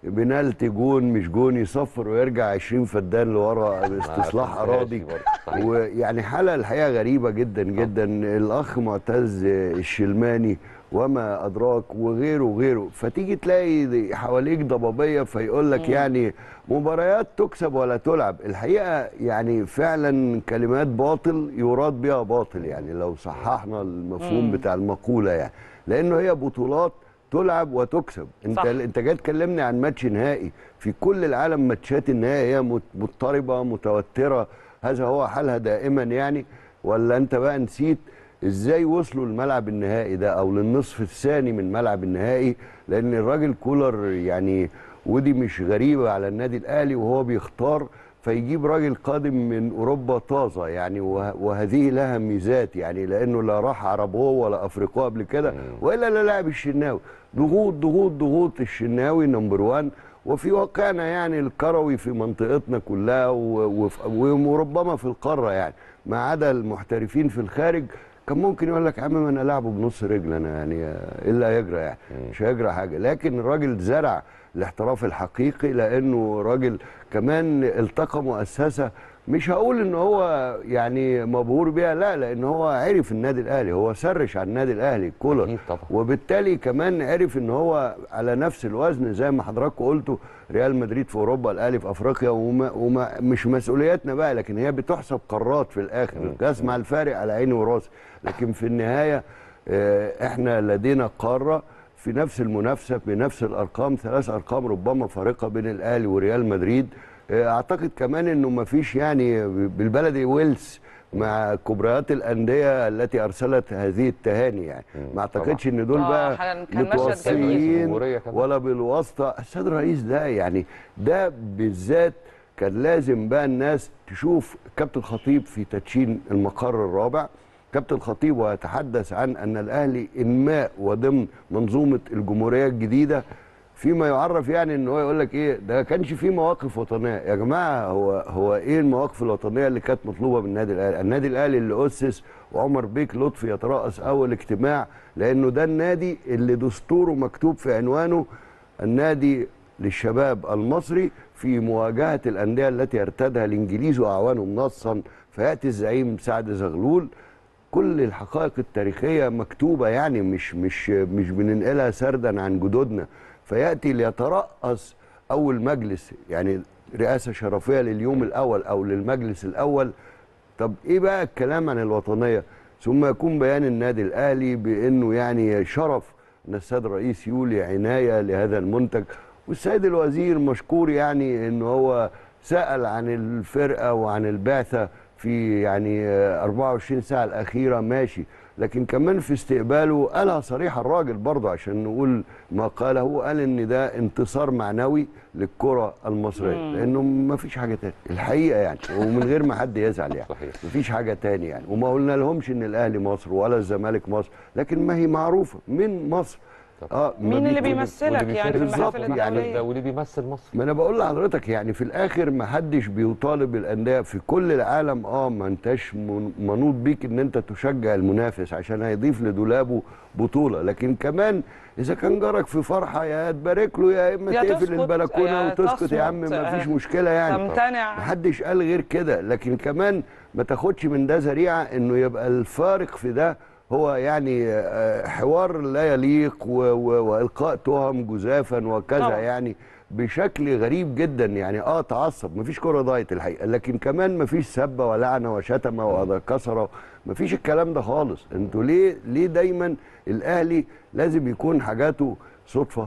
بنالتي جون مش جون يصفر ويرجع 20 فدان لورا استصلاح تنساهاش اراضي برضه، صحيح. ويعني حاله الحقيقه غريبه جدا جدا الاخ معتز الشلماني وما ادراك وغيره وغيره فتيجي تلاقي حواليك ضبابيه فيقول لك يعني مباريات تكسب ولا تلعب الحقيقه يعني فعلا كلمات باطل يراد بها باطل يعني لو صححنا المفهوم مم. بتاع المقوله يعني لانه هي بطولات تلعب وتكسب انت صح. انت جاي تكلمني عن ماتش نهائي في كل العالم ماتشات النهائي هي مت- مضطربه متوتره هذا هو حالها دائما يعني ولا انت بقى نسيت ازاي وصلوا للملعب النهائي ده او للنصف الثاني من ملعب النهائي لان الراجل كولر يعني ودي مش غريبه على النادي الاهلي وهو بيختار فيجيب راجل قادم من اوروبا طازه يعني وه- وهذه لها ميزات يعني لانه لا راح عربوه ولا افريقيا قبل كده والا لا لاعب الشناوي ضغوط ضغوط ضغوط الشناوي نمبر 1 وفي واقعنا يعني الكروي في منطقتنا كلها و- وف- وربما في القاره يعني ما عدا المحترفين في الخارج كان ممكن يقول لك يا عم ما انا لاعبه بنص رجل انا يعني ايه اللي هيجرى يعني مش هيجرى حاجه لكن الراجل زرع الاحتراف الحقيقي لانه راجل كمان التقى مؤسسه مش هقول ان هو يعني مبهور بيها لا لان هو عرف النادي الاهلي هو سرش على النادي الاهلي كولر وبالتالي كمان عرف ان هو على نفس الوزن زي ما حضراتكم قلتوا ريال مدريد في اوروبا الاهلي في افريقيا وما وما مش مسؤولياتنا بقى لكن هي بتحسب قارات في الاخر الكاس مع الفارق على عيني وراسي لكن في النهايه آه، احنا لدينا قاره في نفس المنافسه بنفس الارقام ثلاث ارقام ربما فارقه بين الاهلي وريال مدريد آه، اعتقد كمان انه ما فيش يعني بالبلدي ويلز مع كبريات الانديه التي ارسلت هذه التهاني يعني ما اعتقدش ان دول آه، بقى كان- كان مشهد متوصيين جميل. كمان. ولا بالواسطه السيد الرئيس ده يعني ده بالذات كان لازم بقى الناس تشوف كابتن الخطيب في تدشين المقر الرابع كابتن الخطيب ويتحدث عن ان الاهلي انماء وضمن منظومه الجمهوريه الجديده فيما يعرف يعني ان هو يقول لك ايه ده كانش فيه مواقف وطنيه يا جماعه هو هو ايه المواقف الوطنيه اللي كانت مطلوبه من النادي الاهلي النادي الاهلي اللي اسس وعمر بيك لطفي يترأس اول اجتماع لانه ده النادي اللي دستوره مكتوب في عنوانه النادي للشباب المصري في مواجهه الانديه التي يرتدها الانجليز واعوانهم نصا فياتي الزعيم سعد زغلول كل الحقائق التاريخيه مكتوبه يعني مش مش مش بننقلها سردا عن جدودنا فياتي ليترأس اول مجلس يعني رئاسه شرفيه لليوم الاول او للمجلس الاول طب ايه بقى الكلام عن الوطنيه ثم يكون بيان النادي الاهلي بانه يعني شرف ان السيد الرئيس يولي عنايه لهذا المنتج والسيد الوزير مشكور يعني ان هو سال عن الفرقه وعن البعثه في يعني آه، 24 ساعه الاخيره ماشي لكن كمان في استقباله قالها صريحه الراجل برضه عشان نقول ما قاله قال ان ده انتصار معنوي للكره المصريه مم. لانه ما فيش حاجه تاني الحقيقه يعني ومن غير ما حد يزعل يعني صحيح. ما فيش حاجه تاني يعني وما قلنا لهمش ان الاهلي مصر ولا الزمالك مصر لكن ما هي معروفه من مصر اه ما مين اللي بيكون- بيمثلك يعني في بالظبط المحافل يعني الدولية؟ ده واللي بيمثل مصر ما انا بقول لحضرتك يعني في الاخر ما حدش بيطالب الانديه في كل العالم اه ما انتش من- منوط بيك ان انت تشجع المنافس عشان هيضيف لدولابه بطوله لكن كمان اذا كان جارك في فرحه يا تبارك له يا اما يا تقفل تسكت، البلكونه يا وتسكت يا عم تصمت، ما فيش آه، مشكله يعني تمتنع. ما حدش قال غير كده لكن كمان ما تاخدش من ده ذريعه انه يبقى الفارق في ده هو يعني آه، حوار لا يليق و- و- والقاء تهم جزافا وكذا طبعا. يعني بشكل غريب جدا يعني اه تعصب مفيش كره ضايت الحقيقه لكن كمان مفيش سبه ولعنه وشتمه وكسره مفيش الكلام ده خالص انتوا ليه ليه دايما الاهلي لازم يكون حاجاته صدفه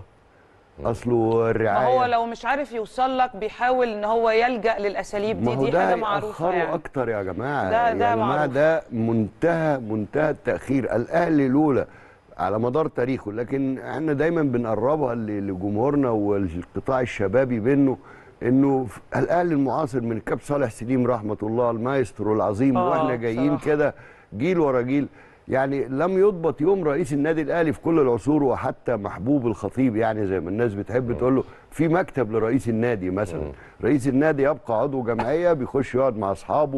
اصله ما الرعايه هو لو مش عارف يوصل لك بيحاول ان هو يلجأ للاساليب ما دي هو دي ده حاجه معروفه هيأخره يعني اكتر يا جماعه ده- يا ده جماعه معروف. ده منتهى منتهى التاخير الاهلي لولا على مدار تاريخه لكن احنا دايما بنقربها ل- لجمهورنا والقطاع الشبابي بينه انه ف- الاهلي المعاصر من الكابتن صالح سليم رحمه الله المايسترو العظيم آه، واحنا جايين بصراحة. كده جيل ورا جيل يعني لم يضبط يوم رئيس النادي الاهلي في كل العصور وحتى محبوب الخطيب يعني زي ما الناس بتحب تقول له في مكتب لرئيس النادي مثلا رئيس النادي يبقى عضو جمعيه بيخش يقعد مع اصحابه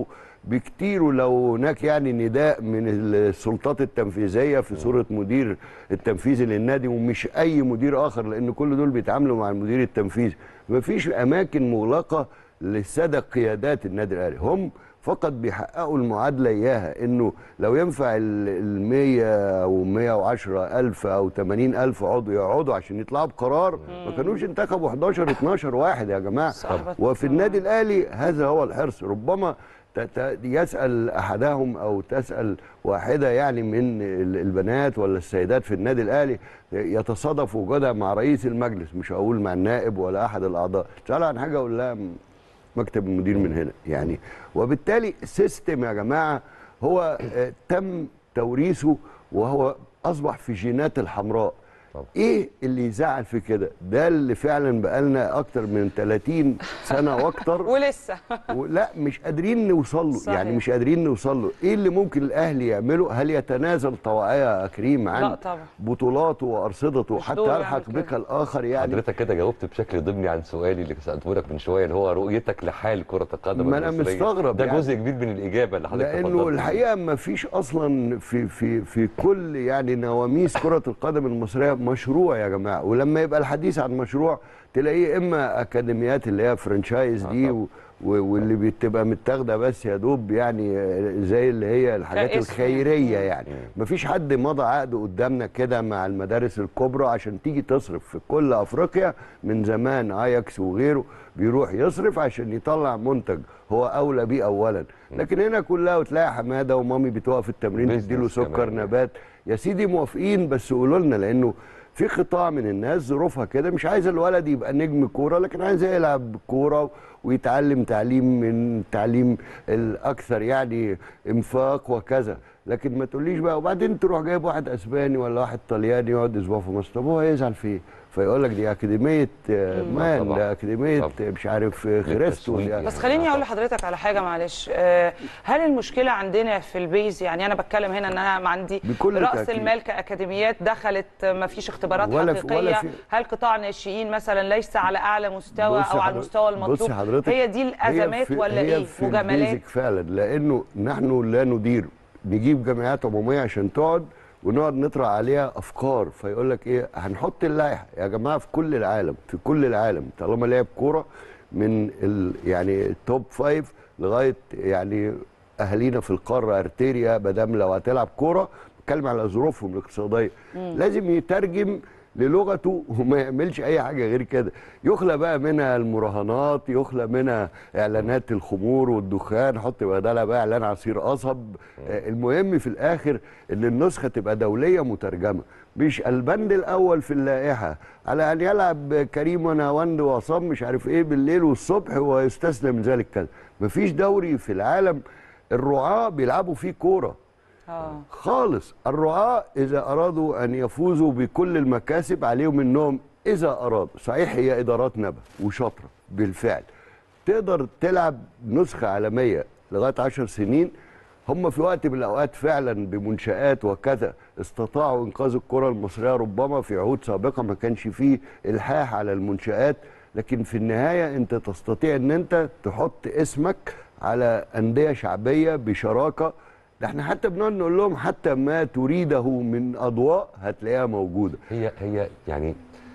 بكتير ولو هناك يعني نداء من السلطات التنفيذيه في صوره مدير التنفيذي للنادي ومش اي مدير اخر لان كل دول بيتعاملوا مع المدير التنفيذي مفيش اماكن مغلقه للساده قيادات النادي الاهلي هم فقط بيحققوا المعادله اياها انه لو ينفع ال 100 او 110 الف او 80 الف عضو يقعدوا عشان يطلعوا بقرار ما كانوش انتخبوا 11 12 واحد يا جماعه صعبة. وفي النادي الاهلي هذا هو الحرص ربما ت- ت- يسال احدهم او تسال واحده يعني من ال- البنات ولا السيدات في النادي الاهلي يتصادف وجودها مع رئيس المجلس مش هقول مع النائب ولا احد الاعضاء تسالها عن حاجه اقول لها م- مكتب المدير من هنا يعني وبالتالي سيستم يا جماعه هو آه، تم توريثه وهو اصبح في جينات الحمراء ايه اللي يزعل في كده ده اللي فعلا بقالنا اكتر من 30 سنه واكتر ولسه لا مش قادرين نوصل له صحيح. يعني مش قادرين نوصل له ايه اللي ممكن الاهلي يعمله هل يتنازل طوعيه يا كريم عن لا طبعا بطولاته وارصدته مش حتى دوره يلحق يعمل كده. بك الاخر يعني حضرتك كده جاوبت بشكل ضمني عن سؤالي اللي سالته لك من شويه اللي هو رؤيتك لحال كره القدم ما أنا المصرية. مستغرب ده يعني. جزء كبير من الاجابه اللي حضرتك لانه تفضلت الحقيقه ما فيش اصلا في في في كل يعني نواميس كره القدم المصريه مشروع يا جماعه ولما يبقى الحديث عن مشروع تلاقيه اما اكاديميات اللي هي فرانشايز دي و و- واللي بتبقى متاخده بس يا دوب يعني زي اللي هي الحاجات كاسم الخيريه يعني مفيش حد مضى عقد قدامنا كده مع المدارس الكبرى عشان تيجي تصرف في كل افريقيا من زمان اياكس وغيره بيروح يصرف عشان يطلع منتج هو اولى بيه اولا لكن هنا كلها وتلاقي حماده ومامي بتوقف التمرين بيزنس تديله سكر كمان. نبات يا سيدي موافقين بس قولوا لنا لانه في قطاع من الناس ظروفها كده مش عايز الولد يبقى نجم كوره لكن عايز يلعب كوره ويتعلم تعليم من تعليم الاكثر يعني انفاق وكذا لكن ما تقوليش بقى وبعدين تروح جايب واحد اسباني ولا واحد طلياني يقعد اسبوع في مصر طب هو هيزعل في ايه؟ فيقول لك دي اكاديميه آه، مان طبعا. ده اكاديميه طبعا. مش عارف آه، خريستوس للتسويق يعني بس خليني اقول لحضرتك على حاجه معلش آه، هل المشكله عندنا في البيز يعني انا بتكلم هنا ان انا ما عندي بكل راس تأكيد. المال كاكاديميات دخلت ما فيش اختبارات ولا في- حقيقيه ولا في- هل قطاع الناشئين مثلا ليس على اعلى مستوى بصي او على حضرتك- المستوى المطلوب بصي حضرتك هي دي هي الازمات في- ولا هي ايه في مجاملات البيزك فعلا لانه نحن لا ندير نجيب جمعيات عموميه عشان تقعد ونقعد نطرح عليها افكار فيقول لك ايه هنحط اللائحه يا جماعه في كل العالم في كل العالم طالما لعب كوره من ال يعني التوب فايف لغايه يعني اهالينا في القاره ارتيريا مدام لو هتلعب كوره بتكلم على ظروفهم الاقتصاديه لازم يترجم للغته وما يعملش اي حاجه غير كده يخلى بقى منها المراهنات يخلى منها اعلانات الخمور والدخان حط بدلها بقى اعلان عصير قصب آه، المهم في الاخر ان النسخه تبقى دوليه مترجمه مش البند الاول في اللائحه على ان يلعب كريم وناوند وعصام مش عارف ايه بالليل والصبح ويستسلم ذلك كذا مفيش دوري في العالم الرعاه بيلعبوا فيه كوره اه خالص الرعاة إذا أرادوا أن يفوزوا بكل المكاسب عليهم أنهم إذا أرادوا صحيح هي إدارات نبأ وشاطرة بالفعل تقدر تلعب نسخة عالمية لغاية عشر سنين هم في وقت من الأوقات فعلا بمنشآت وكذا استطاعوا إنقاذ الكرة المصرية ربما في عهود سابقة ما كانش فيه إلحاح على المنشآت لكن في النهاية أنت تستطيع أن أنت تحط اسمك على أندية شعبية بشراكة ده احنا حتى بنقعد نقول لهم حتى ما تريده من اضواء هتلاقيها موجوده هي هي يعني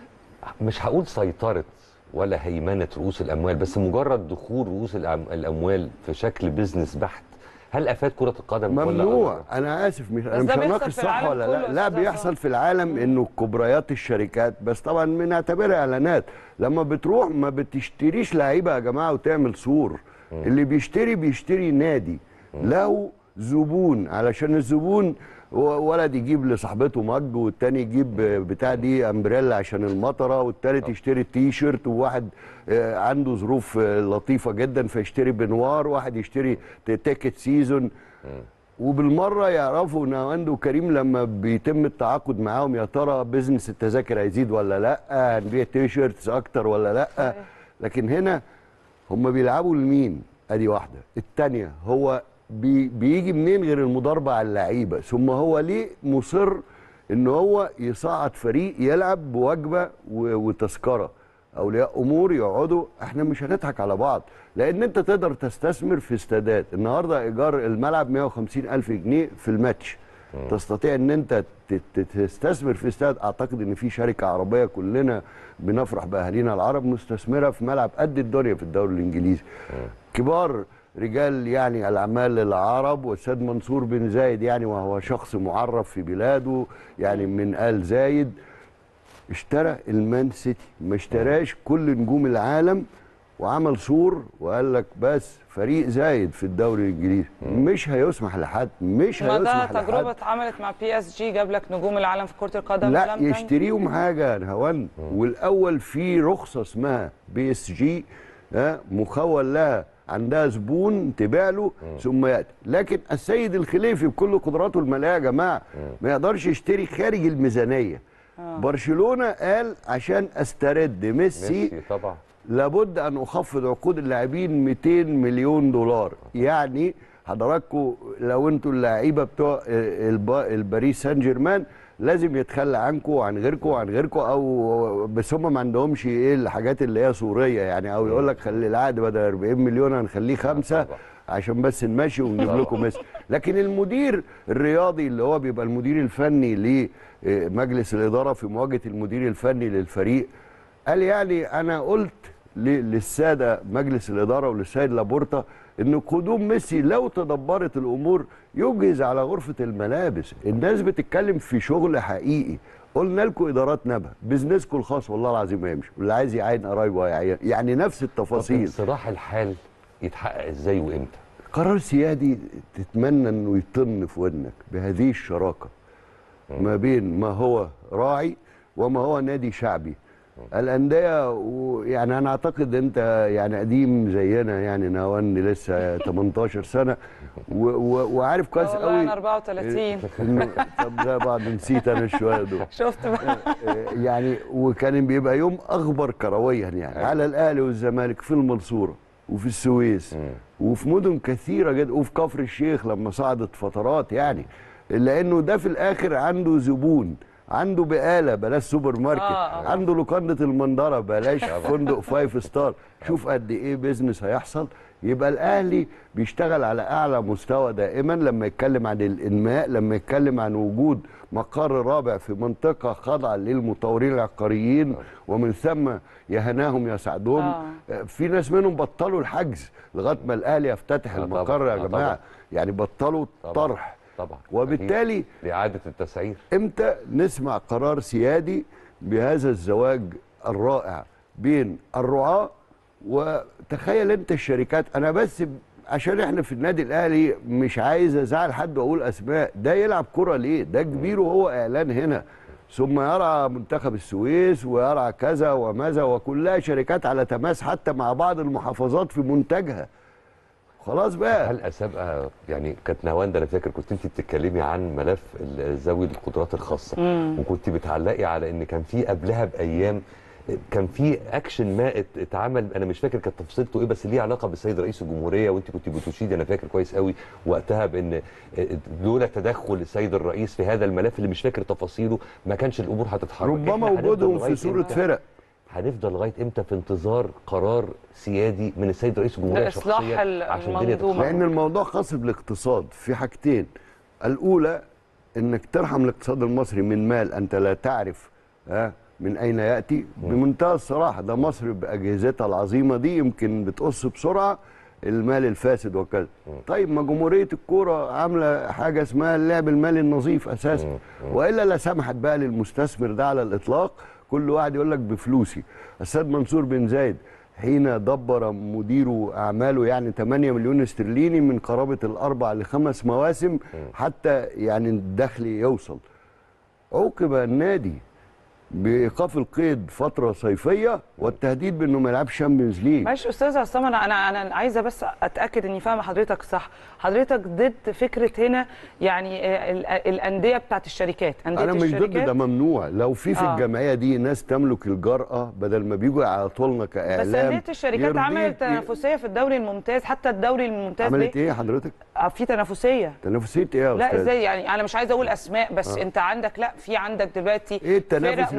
مش هقول سيطره ولا هيمنه رؤوس الاموال بس مجرد دخول رؤوس الأم- الاموال في شكل بيزنس بحت هل افاد كره القدم ولا ممنوع أضر؟ انا اسف مش بس انا مش ده بيحصل هناقش في صح العالم ولا كله لا يا لا أستاذ بيحصل عصام. في العالم انه كبريات الشركات بس طبعا بنعتبرها اعلانات لما بتروح ما بتشتريش لعيبه يا جماعه وتعمل سور اللي بيشتري بيشتري نادي له زبون علشان الزبون و- ولد يجيب لصاحبته مج والتاني يجيب بتاع دي امبريلا عشان المطره والتالت يشتري تي شيرت وواحد آه، عنده ظروف آه، لطيفه جدا فيشتري بنوار واحد يشتري تيكت سيزون وبالمره يعرفوا نواند وكريم لما بيتم التعاقد معاهم يا ترى بيزنس التذاكر هيزيد ولا لا هنبيع تي شيرتس اكتر ولا لا لكن هنا هم بيلعبوا لمين ادي واحده الثانيه هو بي بيجي منين غير المضاربه على اللعيبه ثم هو ليه مصر ان هو يصعد فريق يلعب بوجبه و- وتذكره اولياء امور يقعدوا احنا مش هنضحك على بعض لان انت تقدر تستثمر في استادات النهارده ايجار الملعب 150 الف جنيه في الماتش تستطيع ان انت ت- ت- تستثمر في استاد اعتقد ان في شركه عربيه كلنا بنفرح باهالينا العرب مستثمره في ملعب قد الدنيا في الدوري الانجليزي كبار رجال يعني الاعمال العرب والسيد منصور بن زايد يعني وهو شخص معرف في بلاده يعني من ال زايد اشترى المان سيتي ما اشتراش كل نجوم العالم وعمل سور وقال لك بس فريق زايد في الدوري الانجليزي مش هيسمح لحد مش ما ده هيسمح تجربه لحد اتعملت مع بي اس جي جاب لك نجوم العالم في كره القدم لا ولم تنجح. يشتريهم حاجه يا نهوان والاول في رخصه اسمها بي اس جي ها مخول لها عندها زبون تبيع له ثم ياتي لكن السيد الخليفي بكل قدراته الماليه يا جماعه ما يقدرش يشتري خارج الميزانيه برشلونه قال عشان استرد ميسي ميسي طبعا لابد ان اخفض عقود اللاعبين 200 مليون دولار يعني حضراتكم لو انتوا اللعيبه بتوع الب- الباريس سان جيرمان لازم يتخلى عنكم وعن غيركم وعن غيركم او بس هم ما عندهمش ايه الحاجات اللي هي صوريه يعني او يقول لك خلي العقد بدل 40 مليون هنخليه خمسه عشان بس نمشي ونجيب لكم ميسي لكن المدير الرياضي اللي هو بيبقى المدير الفني لمجلس الاداره في مواجهه المدير الفني للفريق قال يعني انا قلت ل- للساده مجلس الاداره وللسيد لابورتا ان قدوم ميسي لو تدبرت الامور يجهز على غرفه الملابس الناس بتتكلم في شغل حقيقي قلنا لكم ادارات نبه بزنسكم الخاص والله العظيم هيمشي واللي عايز يعين قرايبه هيعين يعني نفس التفاصيل صلاح الحال يتحقق ازاي وامتى قرار سيادي تتمنى انه يطن في ودنك بهذه الشراكه ما بين ما هو راعي وما هو نادي شعبي الانديه و- يعني انا اعتقد انت يعني قديم زينا يعني نوان لسه 18 سنه و و وعارف كويس والله قوي انا 34 إنه- طب زي بعض نسيت انا شويه دول شفت بقى يعني وكان بيبقى يوم اخبر كرويا يعني على الاهلي والزمالك في المنصوره وفي السويس وفي مدن كثيره جدا وفي كفر الشيخ لما صعدت فترات يعني لانه ده في الاخر عنده زبون عنده بقاله بلاش سوبر ماركت آه، آه. عنده لوكانده المندره بلاش فندق فايف ستار شوف قد ايه بيزنس هيحصل يبقى الاهلي بيشتغل على اعلى مستوى دائما لما يتكلم عن الانماء لما يتكلم عن وجود مقر رابع في منطقه خاضعه للمطورين العقاريين ومن ثم يهناهم يسعدهم آه. في ناس منهم بطلوا الحجز لغايه ما الاهلي يفتتح آه طبعاً، المقر يا آه جماعه طبعاً. يعني بطلوا طبعاً. طرح طبعا وبالتالي أكيد. لاعاده التسعير امتى نسمع قرار سيادي بهذا الزواج الرائع بين الرعاة وتخيل انت الشركات انا بس ب- عشان احنا في النادي الاهلي مش عايز ازعل حد واقول اسماء ده يلعب كرة ليه ده كبير وهو اعلان هنا ثم يرعى منتخب السويس ويرعى كذا وماذا وكلها شركات على تماس حتى مع بعض المحافظات في منتجها خلاص بقى حلقه سابقه يعني كانت نهاوند انا فاكر كنت انت بتتكلمي عن ملف ال- ذوي القدرات الخاصه مم. وكنت بتعلقي على ان كان في قبلها بايام كان في اكشن ما ات- اتعمل انا مش فاكر كانت تفصيلته ايه بس ليه علاقه بالسيد رئيس الجمهوريه وانت كنت بتشيدي انا فاكر كويس قوي وقتها بان لولا تدخل السيد الرئيس في هذا الملف اللي مش فاكر تفاصيله ما كانش الامور هتتحرك ربما إحنا هنفضل وجودهم لغاية في صورة إمتى؟ فرق هنفضل لغايه امتى في انتظار قرار سيادي من السيد رئيس الجمهوريه لإصلاح شخصيا عشان الدنيا المنظومة. تتحرك لان الموضوع خاص بالاقتصاد في حاجتين الاولى انك ترحم الاقتصاد المصري من مال انت لا تعرف ها من اين ياتي بمنتهى الصراحه ده مصر باجهزتها العظيمه دي يمكن بتقص بسرعه المال الفاسد وكذا طيب ما جمهوريه الكوره عامله حاجه اسمها اللعب المالي النظيف اساسا والا لا سمحت بقى للمستثمر ده على الاطلاق كل واحد يقول لك بفلوسي السيد منصور بن زايد حين دبر مدير اعماله يعني 8 مليون استرليني من قرابه الاربع لخمس مواسم حتى يعني الدخل يوصل عوقب النادي بايقاف القيد فتره صيفيه والتهديد بانه ما يلعبش شامبيونز ليج معلش استاذ عصام انا انا انا عايزه بس اتاكد اني فاهمه حضرتك صح حضرتك ضد فكره هنا يعني آه، ال- الانديه بتاعت الشركات انديه انا مش ضد الشركات ده ممنوع لو في في آه. الجمعيه دي ناس تملك الجرأه بدل ما بيجوا يعطوا لنا كاعلام بس انديه الشركات يرضيك- عملت تنافسيه في الدوري الممتاز حتى الدوري الممتاز عملت ليه؟ ايه حضرتك آه، في تنافسيه تنافسيه ايه يا لا استاذ ازاي يعني انا مش عايزه اقول اسماء بس آه. انت عندك لا في عندك دلوقتي ايه التنافس فرق اللي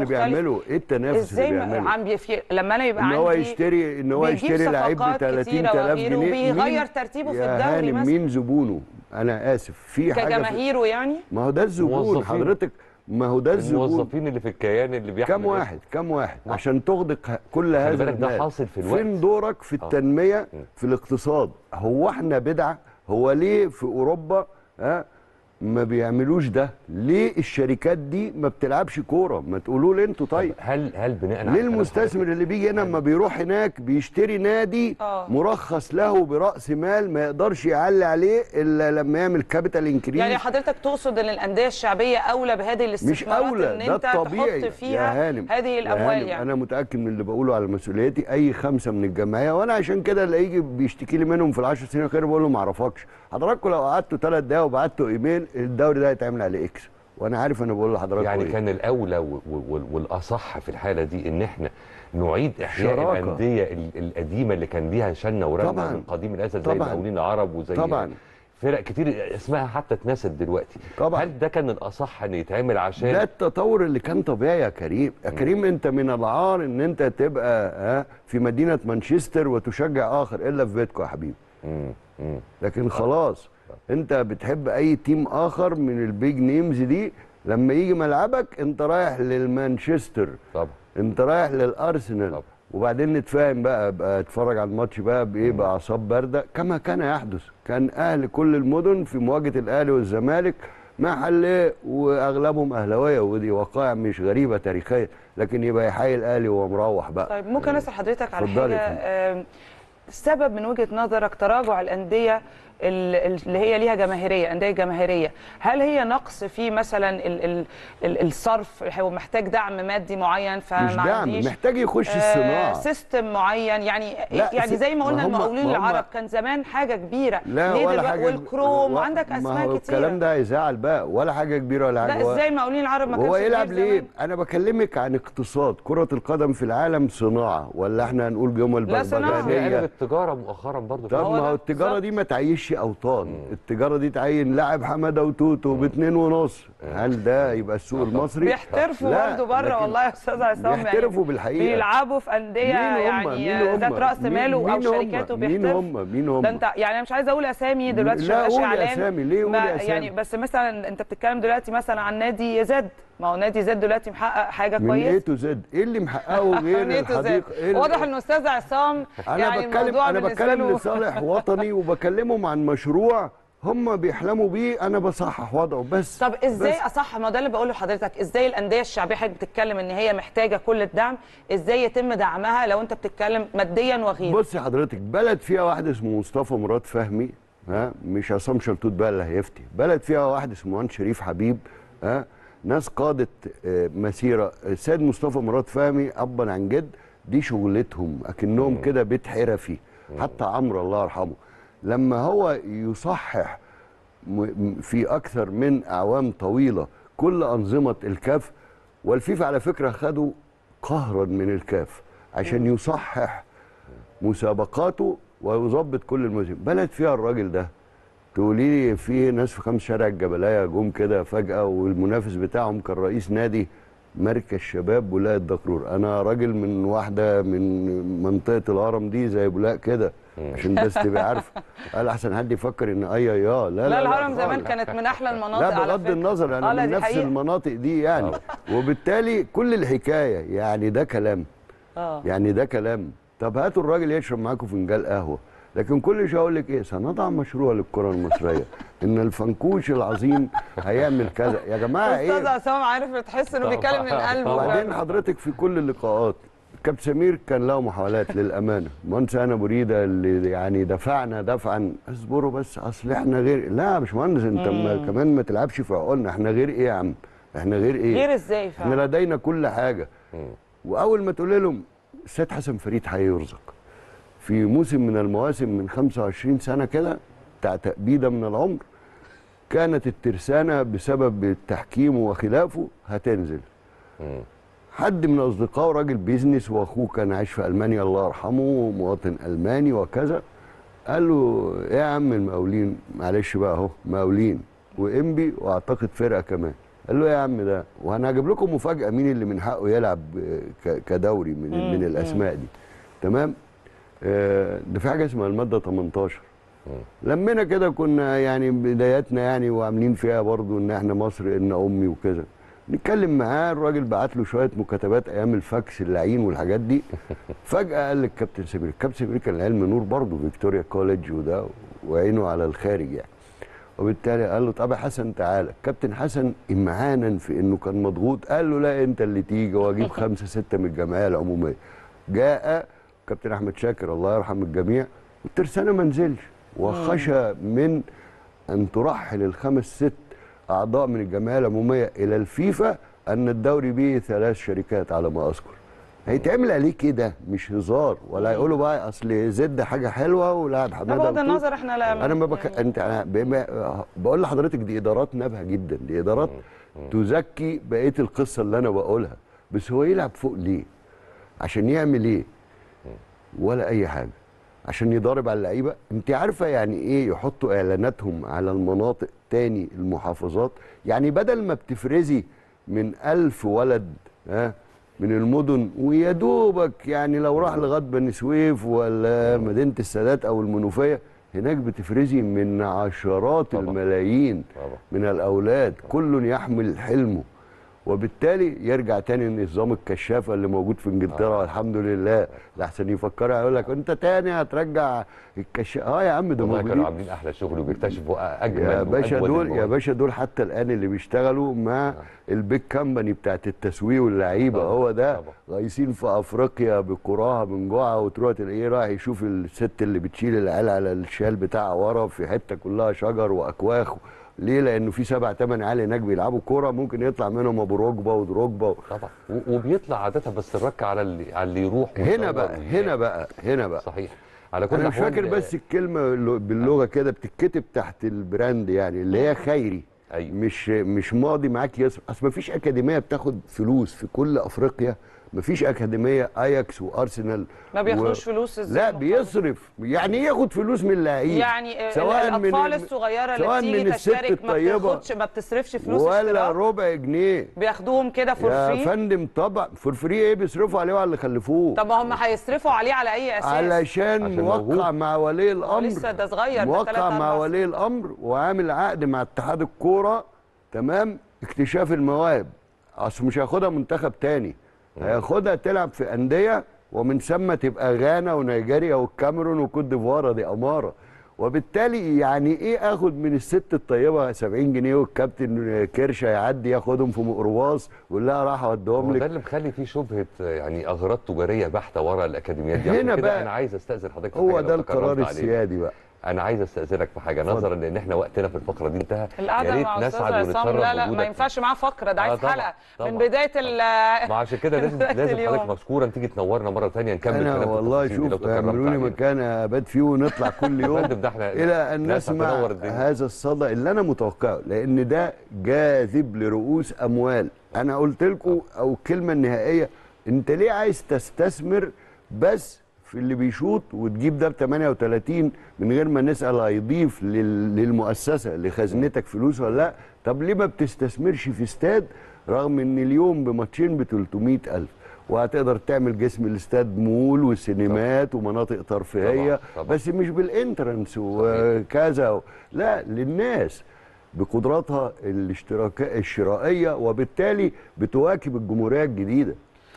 اللي مختلف. بيعمله ايه التنافس اللي ازاي ما- بيعمله عم بيفي... لما انا يبقى ان هو عندي يشتري ان هو بيجيب يشتري لعيب ب صفقات 30000 كتيرة وغيره جنيه وبيغير مين- ترتيبه في يا الدوري هانم مثلا. مين زبونه انا اسف في حاجه في- كجماهيره يعني ما هو ده الزبون موظفين. حضرتك ما هو ده الزبون الموظفين اللي في الكيان اللي بيحمل كم واحد كم واحد عشان تغدق ه- كل هذا بالك ده المال. حاصل في الوقت. فين دورك في التنميه في الاقتصاد هو احنا بدعه هو ليه في اوروبا ها ما بيعملوش ده ليه الشركات دي ما بتلعبش كوره ما تقولوا لي انتوا طيب هل هل بناء على ليه كلام المستثمر اللي بيجي هنا لما بيروح هناك بيشتري نادي آه. مرخص له براس مال ما يقدرش يعلي عليه الا لما يعمل كابيتال انكريز يعني حضرتك تقصد ان الانديه الشعبيه اولى بهذه مش الاستثمارات اولى ان ده انت الطبيعي تحط فيها يا هانم هذه يا الاموال هانم يعني انا متاكد من اللي بقوله على مسؤوليتي اي خمسه من الجمعيه وانا عشان كده اللي يجي بيشتكي لي منهم في العشر سنين الاخيره بقول له ما اعرفكش حضراتكم لو قعدتوا ثلاث دقايق وبعتوا ايميل الدوري ده هيتعمل عليه اكس وانا عارف انا بقول لحضراتكم يعني إيه. كان الاولى و- و- والاصح في الحاله دي ان احنا نعيد احياء شراكة. الانديه ال- القديمه اللي كان ليها شنه ورنه طبعاً. من قديم الازل زي طبعاً. المقاولين العرب وزي طبعاً. فرق كتير اسمها حتى اتنست دلوقتي طبعاً. هل ده كان الاصح ان يتعمل عشان ده التطور اللي كان طبيعي يا كريم يا كريم انت من العار ان انت تبقى ها في مدينه مانشستر وتشجع اخر الا في بيتكم يا حبيبي مم. مم. لكن خلاص انت بتحب اي تيم اخر من البيج نيمز دي لما يجي ملعبك انت رايح للمانشستر طبعا انت رايح للارسنال طبعا. وبعدين نتفاهم بقى بقى اتفرج على الماتش بقى بايه باعصاب بارده كما كان يحدث كان اهل كل المدن في مواجهه الاهلي والزمالك محل واغلبهم اهلاويه ودي وقائع مش غريبه تاريخيا لكن يبقى يحيي الاهلي وهو مروح بقى طيب ممكن اسال حضرتك على اتفضلي حاجه يا فندم. آم، السبب من وجهه نظرك تراجع الانديه ال- اللي هي ليها جماهيريه انديه جماهيريه هل هي نقص في مثلا ال ال ال الصرف هو محتاج دعم مادي معين فما مش دعم عنديش محتاج يخش آه، الصناعه سيستم معين يعني لا، يعني س- زي ما ما قلنا هم- المقاولين ما هم- العرب كان زمان حاجه كبيره لا ليه ولا دلوقتي حاجه والكروم و- وعندك ما اسماء هو كتيره الكلام ده هيزعل بقى ولا حاجه كبيره ولا حاجه لا هو- ازاي مقاولين العرب ما كانش هو كبير يلعب ليه؟ زمان؟ انا بكلمك عن اقتصاد كرة القدم في العالم صناعة ولا احنا هنقول جمل لا، صناعة. هي قلبت بربجانية التجاره مؤخرا برضه طب هو ما ده هو التجارة بالظبط. دي ما تعيش اوطان التجارة دي تعين لاعب حمادة وتوتو باتنين ونص هل ده يبقى السوق المصري؟ بيحترفوا لا، برضه بره لكن والله يا استاذ عصام بيحترفوا بالحقيقة. بيلعبوا في انديه مين هم؟ يعني مين هم؟ ذات راس مين- ماله او مين هم؟ شركاته مين بيحترفوا هم؟ مين هم؟ ده انت يعني انا مش عايزه اقول اسامي دلوقتي لا، عشان مبقاش قولي اعلان أسامي، ليه قولي ما- أسامي؟ يعني بس مثلا انت بتتكلم دلوقتي مثلا عن نادي زد ما هو نادي زد دلوقتي محقق حاجه من ايه كويس تو زد ايه اللي محققه غير من A to Z. الحديقة إيه اللي- واضح ان استاذ عصام انا يعني بتكلم الموضوع انا بالنسبة بتكلم له- لصالح وطني وبكلمهم عن مشروع هم بيحلموا بيه انا بصحح وضعه بس طب ازاي بس اصح ما ده اللي بقوله لحضرتك ازاي الانديه الشعبيه حضرتك بتتكلم ان هي محتاجه كل الدعم ازاي يتم دعمها لو انت بتتكلم ماديا وغيره بصي حضرتك بلد فيها واحد اسمه مصطفى مراد فهمي ها مش عصام شلتوت بقى اللي هيفتي بلد فيها واحد اسمه مهندس شريف حبيب ها ناس قادت آه، مسيره السيد مصطفى مراد فهمي ابا عن جد دي شغلتهم اكنهم كده بيت حرفي حتى عمرو الله يرحمه لما هو يصحح م- في اكثر من اعوام طويله كل انظمه الكاف والفيفا على فكره خدوا قهرا من الكاف عشان يصحح مسابقاته ويظبط كل الموسم بلد فيها الراجل ده تقولي لي في ناس في خمس شارع الجبلايه جم كده فجاه والمنافس بتاعهم كان رئيس نادي مركز شباب بولاق الدكرور انا راجل من واحده من منطقه الهرم دي زي بولاق كده عشان بس تبقى عارفه قال احسن حد يفكر ان اي يا لا لا, لا الهرم زمان خالص. كانت من احلى المناطق لا على بغض فكرة. النظر آه، انا لا، من دي نفس حقيقة. المناطق دي يعني وبالتالي كل الحكايه يعني ده كلام اه يعني ده كلام طب هاتوا الراجل يشرب معاكم فنجان قهوه لكن كل شويه اقول لك ايه سنضع مشروع للكره المصريه ان الفنكوش العظيم هيعمل كذا يا جماعه استاذ ايه عصام عارف تحس انه بيتكلم من قلبه وبعدين حضرتك في كل اللقاءات كابتن سمير كان له محاولات للامانه مهندس انا بريده اللي يعني دفعنا دفعا اصبروا بس اصل احنا غير لا يا باشمهندس انت ما كمان ما تلعبش في عقولنا احنا غير ايه يا عم احنا غير ايه غير ازاي احنا فعلا لدينا كل حاجه واول ما تقول لهم السيد حسن فريد هيرزق في موسم من المواسم من 25 سنه كده بتاع تأبيده من العمر كانت الترسانه بسبب التحكيم وخلافه هتنزل حد من اصدقائه راجل بيزنس واخوه كان عايش في المانيا الله يرحمه مواطن الماني وكذا قال له ايه يا عم المقاولين معلش بقى اهو مقاولين وانبي واعتقد فرقه كمان قال له يا عم ده وانا هجيب لكم مفاجاه مين اللي من حقه يلعب آه، ك- كدوري من مم، من الاسماء دي تمام آه، ده في حاجه اسمها الماده 18 لمينا كده كنا يعني بداياتنا يعني وعاملين فيها برضو ان احنا مصر ان امي وكده نتكلم معاه الراجل بعت له شويه مكاتبات ايام الفاكس اللعين والحاجات دي فجاه قال للكابتن سمير الكابتن سمير كان علم نور برضه فيكتوريا كوليدج وده وعينه على الخارج يعني وبالتالي قال له طب يا حسن تعالى الكابتن حسن امعانا في انه كان مضغوط قال له لا انت اللي تيجي واجيب خمسه سته من الجمعيه العموميه جاء كابتن احمد شاكر الله يرحم الجميع والترسانه ما نزلش وخشى من ان ترحل الخمس ست اعضاء من الجمعيه العموميه الى الفيفا ان الدوري به ثلاث شركات على ما اذكر هيتعمل عليه كده مش هزار ولا يقولوا بقى اصل زد حاجه حلوه ولاعب حماده بغض وطوب. النظر احنا لا انا ما بك... انت أنا بما... بقول لحضرتك دي ادارات نابهه جدا دي ادارات تزكي بقيه القصه اللي انا بقولها بس هو يلعب فوق ليه عشان يعمل ايه ولا اي حاجه عشان يضارب على اللعيبه انت عارفه يعني ايه يحطوا اعلاناتهم على المناطق تاني المحافظات يعني بدل ما بتفرزي من ألف ولد ها من المدن ويا دوبك يعني لو راح لغايه بني سويف ولا مدينه السادات او المنوفيه هناك بتفرزي من عشرات طبعا. الملايين طبعا. من الاولاد كل يحمل حلمه وبالتالي يرجع تاني نظام الكشافه اللي موجود في انجلترا والحمد لله لحسن يفكرها يقول لك انت تاني هترجع الكشافه اه يا عم ده والله كانوا موجودين عاملين احلى شغل وبيكتشفوا اجمل يا باشا وأجود دول يا المواهب. باشا دول حتى الان اللي بيشتغلوا مع البيج كامباني بتاعت التسويق واللعيبه هو ده رايسين في افريقيا بكراها من جوعه وتروح تلاقيه رايح يشوف الست اللي بتشيل العيال على الشال بتاعها ورا في حته كلها شجر واكواخ ليه؟ لانه في سبع ثمان عيال هناك بيلعبوا كوره ممكن يطلع منهم ابو ركبه ودروجبه طبعا و- وبيطلع عاده بس الرك على اللي على اللي يروح هنا ويصور بقى وي- هنا بقى هنا بقى صحيح على كل انا مش الأحوال، فاكر بس الكلمه اللي باللغه كده بتتكتب تحت البراند يعني اللي هي خيري أيوة. مش مش ماضي معاك يصرف اصل ما فيش اكاديميه بتاخد فلوس في كل افريقيا ما فيش اكاديميه اياكس وارسنال ما بياخدوش فلوس ازاي لا بيصرف يعني ايه ياخد فلوس من اللعيب يعني ال- سواء من الاطفال ال- الصغيره اللي سواء بتيجي من الست تشترك ما الطيبه بتاخدش ما بتصرفش فلوس ولا اشتراك ربع جنيه بياخدوهم كده فور يا فري فندم طبعا فور فري ايه بيصرفوا عليه وعلى اللي خلفوه طب ما هم هيصرفوا عليه على اي اساس علشان عشان موقع موهوب. مع ولي الامر لسه ده صغير ده موقع تلات مع أربع ولي الامر وعامل عقد مع اتحاد الكوره تمام اكتشاف المواهب اصل مش هياخدها منتخب تاني هياخدها تلعب في انديه ومن ثم تبقى غانا ونيجيريا والكاميرون وكوت ديفوار دي اماره وبالتالي يعني ايه اخد من الست الطيبه 70 جنيه والكابتن كرشه يعدي ياخدهم في ميكروباص ويقول لها راح اوديهم هو ده لك اللي مخلي فيه شبهه يعني اغراض تجاريه بحته ورا الاكاديميات دي هنا عشان كده بقى انا عايز استاذن حضرتك في هو حاجة ده لو تكرمت القرار علينا. السيادي بقى انا عايز استاذنك في حاجه اتفضل. نظرا لان احنا وقتنا في الفقره دي انتهى يا القعده ريت مع استاذ نسعد عصام ونتشرف لا لا ما بوجودك. ينفعش معاه فقره ده آه عايز طبعاً، حلقه طبعاً. من بدايه ال ما عشان كده لازم لغاية لازم اليوم. حضرتك مشكورا تيجي تنورنا مره ثانيه نكمل انا كلام في والله التفاصيل دي لو شوف تكرمت اعملوا لي علينا. مكان ابات فيه ونطلع كل يا يوم فندم ده احنا الى ان ناس نسمع هتنور الدنيا. هذا الصدى اللي انا متوقعه لان ده جاذب لرؤوس اموال انا قلت لكم او الكلمه النهائيه انت ليه عايز تستثمر بس في اللي بيشوط وتجيب ده ب 38 من غير ما نسال هيضيف لل- للمؤسسه لخزنتك فلوس ولا لا طب ليه ما بتستثمرش في استاد رغم ان اليوم بماتشين ب 300 الف وهتقدر تعمل جسم الاستاد مول وسينمات ومناطق ترفيهيه طبعاً، طبعاً. بس مش بالانترنس وكذا لا للناس بقدراتها الاشتراك الشرائيه وبالتالي بتواكب الجمهوريه الجديده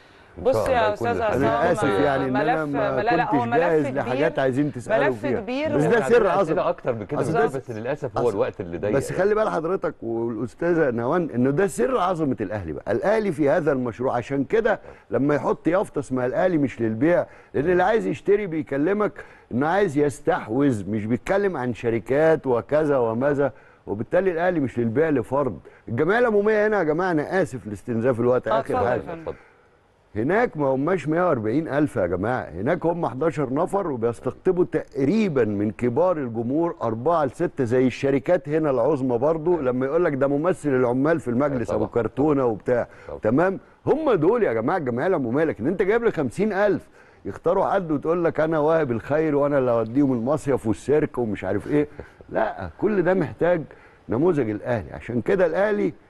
بص يا استاذ عصام انا اسف يعني ان انا ملف ما لا لا هو كنتش ملف جاهز كبير لحاجات عايزين تسالوا ملف فيها كبير بس و- ده إحنا سر عندنا عظمه أسئلة اكتر من كده أصل بكتير، ده- بس للاسف هو أصل- الوقت اللي ضيق بس خلي بال حضرتك والاستاذه نوان انه ده سر عظمه الاهلي بقى الاهلي في هذا المشروع عشان كده لما يحط يافطه اسمها الاهلي مش للبيع لان اللي عايز يشتري بيكلمك انه عايز يستحوذ مش بيتكلم عن شركات وكذا وماذا وبالتالي الاهلي مش للبيع لفرد الجمعيه العموميه هنا يا جماعه انا اسف لاستنزاف الوقت آه، اخر اتفضل يا حاجه فندم. اتفضل. هناك ما هماش 140 ألف يا جماعة هناك هم 11 نفر وبيستقطبوا تقريبا من كبار الجمهور أربعة لستة زي الشركات هنا العظمى برضو لما يقول لك ده ممثل العمال في المجلس طبعا. أبو كرتونة وبتاع طبعا. تمام هم دول يا جماعة الجمعية العمومية لكن أنت جايب لي 50 ألف يختاروا حد وتقول لك أنا واهب الخير وأنا اللي أوديهم المصيف والسيرك ومش عارف إيه لا كل ده محتاج نموذج الأهلي عشان كده الأهلي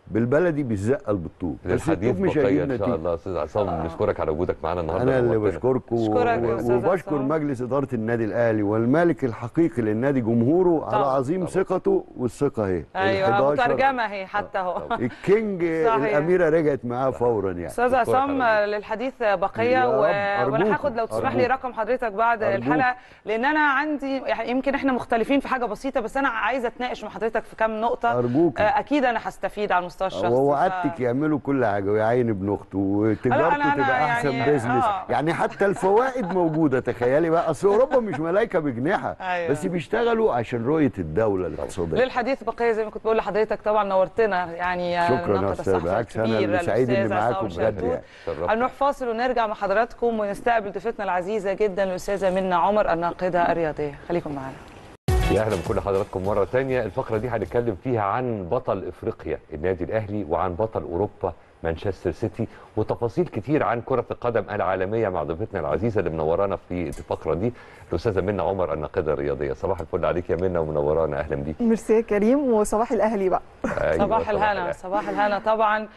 بالبلدي بالزقه بالطوب بس للحديث الطوب مش بقيه هيجيب ان شاء نتيجه الله استاذ عصام بنشكرك على وجودك معانا النهارده انا اللي نورتنا. بشكركم أشكرك يا أستاذ وبشكر عصام. مجلس اداره النادي الاهلي والمالك الحقيقي للنادي جمهوره على طبعا. عظيم ثقته والثقه اهي ايوه 11 مترجمه اهي حتى اهو الكينج صحيح. الاميره رجعت معاه فورا يعني استاذ عصام للحديث بقيه يا و... رب، وانا أرجوكم، هاخد لو تسمح لي أرجوكم. رقم حضرتك بعد أرجوك. الحلقه لان انا عندي يعني يمكن احنا مختلفين في حاجه بسيطه بس انا عايزه اتناقش مع حضرتك في كام نقطه أرجوك. آه، اكيد انا هستفيد على المستوى الشخصي هو ف- وعدتك يعملوا كل حاجه ويعين ابن اخته وتجارته أنا- أنا تبقى احسن يعني- بيزنس آه. يعني حتى الفوائد موجوده تخيلي بقى اصل اوروبا مش ملايكه بجناحها أيوة. بس بيشتغلوا عشان رؤيه الدوله الاقتصاديه للحديث بقيه زي ما كنت بقول لحضرتك طبعا نورتنا يعني شكراً يا الناقد أستاذ. الصحفي بالعكس أنا الكبير اللي سعيد إني الأستاذ معاكم عصام بجد شلتوت. يعني. شرفت. هنروح فاصل ونرجع مع حضراتكم ونستقبل ضيفتنا العزيزه جدا الاستاذه منى عمر الناقده الرياضيه خليكم معانا يا اهلا بكل حضراتكم مره تانية الفقره دي هنتكلم فيها عن بطل افريقيا النادي الاهلي وعن بطل اوروبا مانشستر سيتي وتفاصيل كتير عن كره القدم العالميه مع ضيفتنا العزيزه اللي منورانا في الفقره دي الاستاذه منى عمر الناقده الرياضيه صباح الفل عليك يا منى ومنورانا اهلا بيك ميرسي يا كريم وصباح الاهلي بقى أيوة، صباح الهنا صباح الهنا طبعا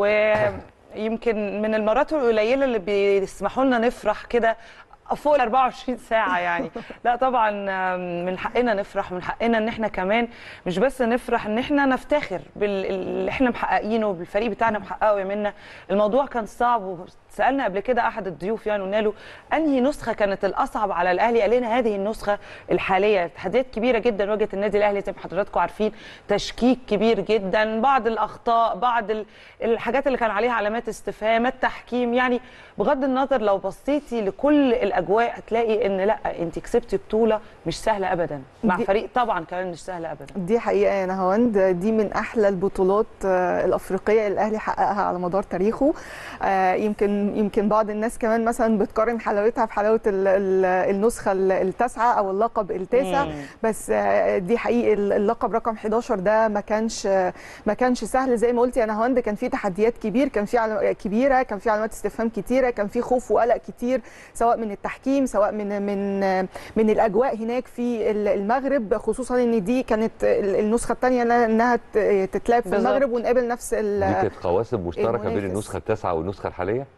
ويمكن من المرات القليله اللي بيسمحوا لنا نفرح كده فوق ال 24 ساعة يعني لا طبعا من حقنا نفرح ومن حقنا ان احنا كمان مش بس نفرح ان احنا نفتخر باللي احنا محققينه بالفريق بتاعنا محققه يا منا الموضوع كان صعب وسالنا قبل كده احد الضيوف يعني قلنا له انهي نسخة كانت الاصعب على الاهلي قال لنا هذه النسخة الحالية تحديات كبيرة جدا واجهت النادي الاهلي زي ما حضراتكم عارفين تشكيك كبير جدا بعض الاخطاء بعض ال- الحاجات اللي كان عليها علامات استفهام التحكيم يعني بغض النظر لو بصيتي لكل الاجواء هتلاقي ان لا انت كسبتي بطوله مش سهله ابدا مع دي- فريق طبعا كمان مش سهله ابدا دي حقيقه يا نهاوند دي من احلى البطولات آه، الافريقيه اللي الاهلي حققها على مدار تاريخه آه، يمكن يمكن بعض الناس كمان مثلا بتقارن حلاوتها بحلاوه ال- ال- النسخه ال- التاسعه او اللقب التاسع مم. بس آه، دي حقيقي ال- اللقب رقم 11 ده ما كانش آه، ما كانش سهل زي ما قلت يا نهاوند كان في تحديات كبير كان في علم- كبيره كان في علامات استفهام كتيره كان في خوف وقلق كتير سواء من التحكيم سواء من من من الاجواء هناك في ال- المغرب خصوصا ان دي كانت ال- النسخه الثانيه انها ت- تتلعب في بالظبط. المغرب ونقابل نفس ال- دي كانت قواسم مشتركه بين المنافس. النسخه التاسعه والنسخه الحاليه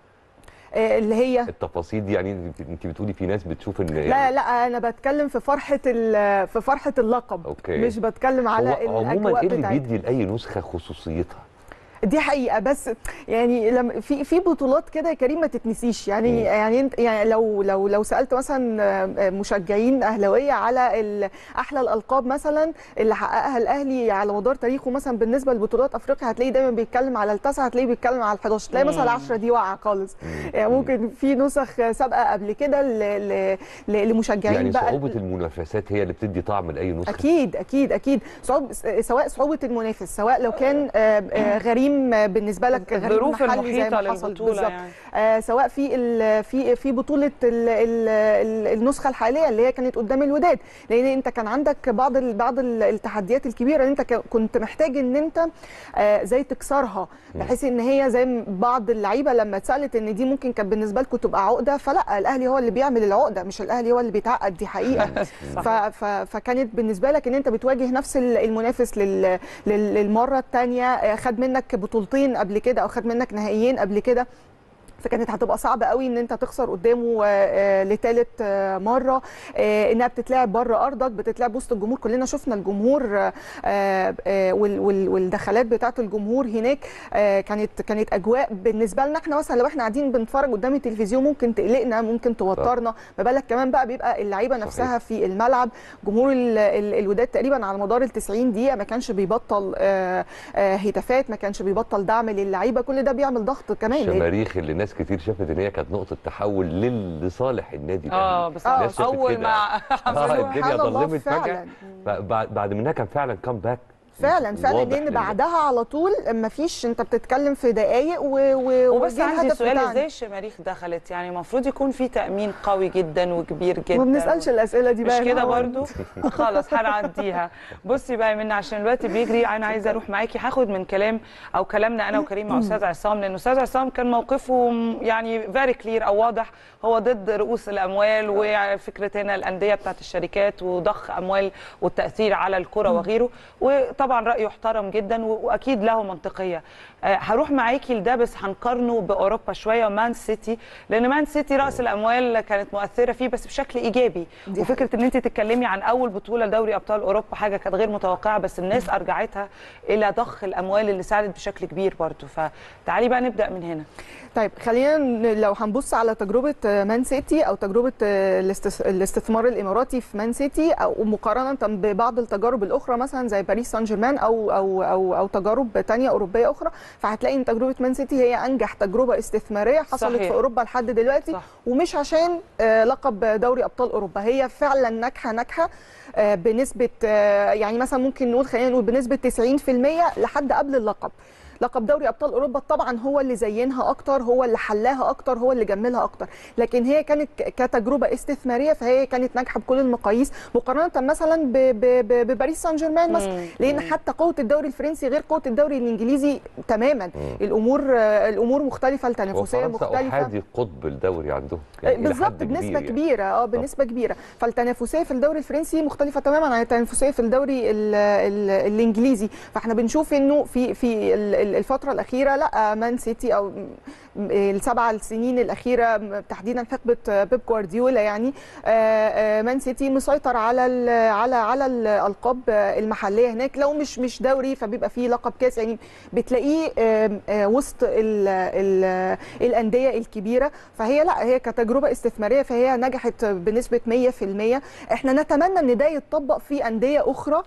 آه، اللي هي التفاصيل دي يعني انت- انت بتقولي في ناس بتشوف ان لا يعني لا انا بتكلم في فرحه ال- في فرحه اللقب أوكي. مش بتكلم على هو عموما الاجواء ايه اللي بتاعتها بيدي لاي نسخه خصوصيتها دي حقيقه بس يعني لما في في بطولات كده يا كريم ما تتنسيش يعني يعني انت يعني لو لو لو سالت مثلا مشجعين اهلاويه على ال- احلى الالقاب مثلا اللي حققها الاهلي على مدار تاريخه مثلا بالنسبه لبطولات افريقيا هتلاقيه دايما بيتكلم على التاسعه هتلاقيه بيتكلم على ال11 تلاقي مثلا مم. العشره دي واقعه خالص يعني ممكن في نسخ سابقه قبل كده ل- ل- ل- لمشجعين يعني بقى صعوبه المنافسات هي اللي بتدي طعم لاي نسخه اكيد اكيد اكيد صعوب سواء صعوبه المنافس سواء لو كان آه، آه، غريم آه، بالنسبه لك غريم الظروف محلي زي المحيطة ما حصل للبطولة بالظبط يعني. آه، سواء في ال- في في بطوله ال- ال- ال- النسخه الحاليه اللي هي كانت قدام الوداد لان انت كان عندك بعض ال- بعض ال- التحديات الكبيره ان انت ك- كنت محتاج ان انت آه، زي تكسرها بحيث ان هي زي ما بعض اللعيبه لما اتسالت ان دي ممكن كانت بالنسبه لكم تبقى عقده فلا الاهلي هو اللي بيعمل العقده مش الاهلي هو اللي بيتعقد دي حقيقه ف ف فكانت بالنسبه لك ان انت بتواجه نفس ال- المنافس لل لل- للمره الثانيه خد منك بطولتين قبل كده او خد منك نهائيين قبل كده فكانت هتبقى صعبه قوي ان انت تخسر قدامه لثالث مره آه، انها بتتلعب بره ارضك بتتلعب وسط الجمهور كلنا شفنا الجمهور آه، آه، وال- وال- والدخلات بتاعه الجمهور هناك آه، كانت كانت اجواء بالنسبه لنا احنا مثلا لو احنا قاعدين بنتفرج قدام التلفزيون ممكن تقلقنا ممكن توترنا ما بالك كمان بقى بيبقى اللعيبه نفسها في الملعب جمهور ال- ال- الوداد تقريبا على مدار ال 90 دقيقه ما كانش بيبطل آه، آه، هتافات ما كانش بيبطل دعم للعيبه كل ده بيعمل ضغط كمان لأن- الشماريخ اللي ناس كتير شافت ان هي كانت نقطه تحول لل- لصالح النادي اه الأهلي. بس الناس شافت اول كده. ما اه الدنيا سبحان الله ظلمت فجاه فعلاً. بعد بعد منها كان فعلا كام فعلا فعلا واضح لان لل- بعدها على طول ما فيش انت بتتكلم في دقائق و... و... وبس وجه عندي الهدف سؤال بتاعنا. ازاي الشماريخ دخلت يعني المفروض يكون في تامين قوي جدا وكبير جدا ما بنسالش الاسئله دي بقى مش يا كده نهار. برضو خلاص هنعديها بصي بقى منى عشان الوقت بيجري انا عايزه اروح معاكي هاخد من كلام او كلامنا انا وكريم مع استاذ عصام لان استاذ عصام كان موقفه م- يعني فيري كلير او واضح هو ضد رؤوس الاموال وفكره هنا الانديه بتاعت الشركات وضخ اموال والتاثير على الكره وغيره وطبعا طبعا رايه يحترم جدا و- واكيد له منطقيه آه، هروح معاكي لده بس هنقارنه باوروبا شويه ومان سيتي لان مان سيتي راس الاموال كانت مؤثره فيه بس بشكل ايجابي دي وفكره ان انت تتكلمي عن اول بطوله لدوري ابطال اوروبا حاجه كانت غير متوقعه بس الناس ارجعتها الى ضخ الاموال اللي ساعدت بشكل كبير برضه فتعالي بقى نبدا من هنا طيب خلينا ن- لو هنبص على تجربه آه، مان سيتي او تجربه آه، الاستث- الاستثمار الاماراتي في مان سيتي او مقارنه ببعض التجارب الاخرى مثلا زي باريس سان جيرمان او او او او تجارب تانية اوروبيه اخرى فهتلاقي ان تجربه مان سيتي هي انجح تجربه استثماريه حصلت صحيح. في اوروبا لحد دلوقتي صح. ومش عشان آه، لقب دوري ابطال اوروبا هي فعلا ناجحه ناجحه آه، بنسبه آه، يعني مثلا ممكن نقول خلينا نقول بنسبه 90% لحد قبل اللقب لقب دوري ابطال اوروبا طبعا هو اللي زينها اكتر هو اللي حلاها اكتر هو اللي جملها اكتر لكن هي كانت ك- كتجربه استثماريه فهي كانت ناجحه بكل المقاييس مقارنه مثلا ب- ب- ب- بباريس سان جيرمان مثلا مم. لان حتى قوه الدوري الفرنسي غير قوه الدوري الانجليزي تماما الامور آه، الامور مختلفه التنافسيه وفرنسا مختلفه احادي قطب الدوري عندهم يعني إلى بالظبط حد بنسبه كبير يعني. كبيره اه بنسبه كبيره فالتنافسيه في الدوري الفرنسي مختلفه تماما عن التنافسيه في الدوري ال ال الانجليزي فاحنا بنشوف انه في في ال- ال- الفتره الاخيره لا مان سيتي او م- السبع السنين الاخيره م- تحديدا حقبه بيب جوارديولا يعني آه، آه، مان سيتي مسيطر على ال على على الالقاب المحليه هناك لو مش مش دوري فبيبقى فيه لقب كاس يعني بتلاقيه آم، آه، وسط ال ال الانديه الكبيره فهي لا هي كتجربه استثماريه فهي نجحت بنسبه 100% احنا نتمنى ان ده يتطبق في انديه اخرى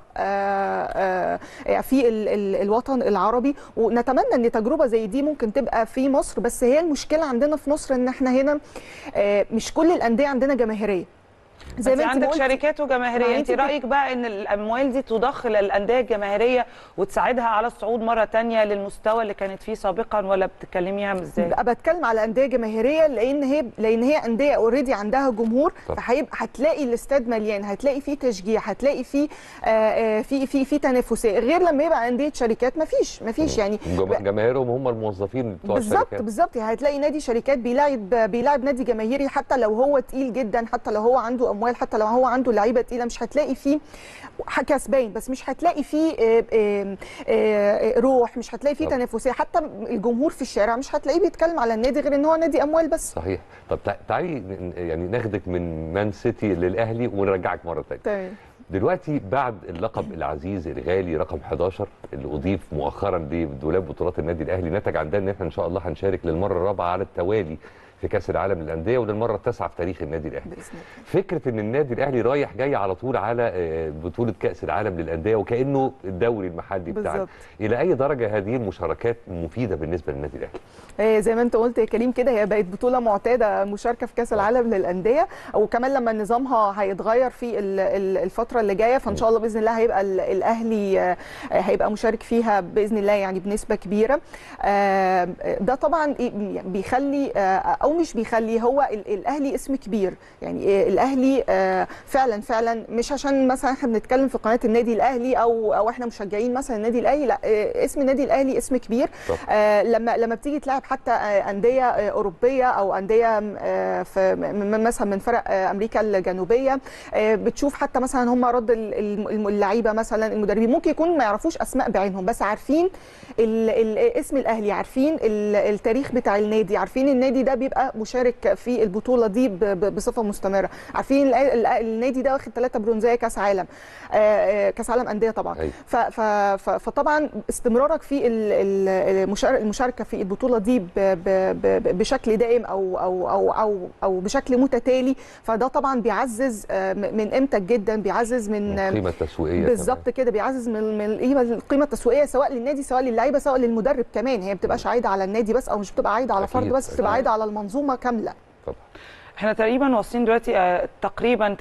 آه، آه، في ال- ال- الوطن العربي ونتمنى ان تجربه زي دي ممكن تبقى في مصر بس هي المشكله عندنا في مصر ان احنا هنا آه، مش كل الانديه عندنا جماهيريه زي ما عندك قلتي. شركات وجماهيريه ما انت انت رايك بقى ان الاموال دي تضخ للانديه الجماهيريه وتساعدها على الصعود مره تانية للمستوى اللي كانت فيه سابقا ولا بتتكلميها ازاي بقى بتكلم على انديه جماهيريه لان هي لان هي انديه اوريدي عندها جمهور طب. فهيبقى هتلاقي الاستاد مليان هتلاقي فيه تشجيع هتلاقي فيه آه، آه، في في في تنافسيه غير لما يبقى انديه شركات مفيش مفيش يعني جم- جماهيرهم هم الموظفين بتوع بالظبط الشركات بالظبط يعني هتلاقي نادي شركات بيلاعب بيلاعب نادي جماهيري حتى لو هو تقيل جدا حتى لو هو عنده اموال حتى لو هو عنده لعيبه تقيله مش هتلاقي فيه ح- كسبان بس مش هتلاقي فيه آه، آه، آه، روح مش هتلاقي فيه طب. تنافسيه حتى الجمهور في الشارع مش هتلاقيه بيتكلم على النادي غير ان هو نادي اموال بس صحيح طب تع- تعالي ن- يعني ناخدك من مان سيتي للاهلي ونرجعك مره ثانيه تمام دلوقتي بعد اللقب العزيز الغالي رقم 11 اللي اضيف مؤخرا لدولاب بطولات النادي الاهلي نتج عن ده ان احنا ان شاء الله هنشارك للمره الرابعه على التوالي في كاس العالم للانديه وللمره التاسعه في تاريخ النادي الاهلي باذن الله فكره ان النادي الاهلي رايح جاي على طول على آه، بطوله كاس العالم للانديه وكانه الدوري المحلي بتاعنا بالظبط. الى اي درجه هذه المشاركات مفيده بالنسبه للنادي الاهلي آه، زي ما انت قلت يا كريم كده هي بقت بطوله معتاده مشاركه في كاس العالم للانديه وكمان لما نظامها هيتغير في ال- ال- الفتره اللي جايه فان شاء الله باذن الله هيبقى ال- الاهلي آه، هيبقى مشارك فيها باذن الله يعني بنسبه كبيره آه، ده طبعا إيه بيخلي آه، او مش بيخلي هو ال- الاهلي اسم كبير يعني آه، الاهلي آه، فعلا فعلا مش عشان مثلا احنا بنتكلم في قناه النادي الاهلي او او احنا مشجعين مثلا النادي الاهلي لا آه، اسم النادي الاهلي اسم كبير طب. آه، لما لما بتيجي تلعب حتى آه، انديه آه، اوروبيه او انديه آه، في م- م- مثلا من فرق آه، امريكا الجنوبيه آه، بتشوف حتى مثلا هم رد ال- ال- اللعيبه مثلا المدربين ممكن يكون ما يعرفوش اسماء بعينهم بس عارفين ال ال اسم الاهلي عارفين ال- التاريخ بتاع النادي عارفين النادي ده بيبقى مشارك في البطوله دي ب- ب- بصفه مستمره عارفين ال- ال- النادي ده واخد ثلاثه برونزيه كاس عالم آه، آه، كاس عالم انديه طبعا أيوة. ف- ف- ف- فطبعا استمرارك في ال- ال- المشار- المشاركه في البطوله دي ب- ب- ب- بشكل دائم او او او او او بشكل متتالي فده طبعا بيعزز آه، م- من قيمتك جدا بيعزز من آه، القيمه التسويقيه بالظبط كده بيعزز من من القيمه القيمه التسويقيه سواء للنادي سواء للعيبه سواء للمدرب كمان هي ما بتبقاش عايده على النادي بس او مش بتبقى عايده على أكيد، فرد بس بتبقى أكيد. عايده على المنظومه كامله طبعا احنا تقريبا واصلين دلوقتي آه، تقريبا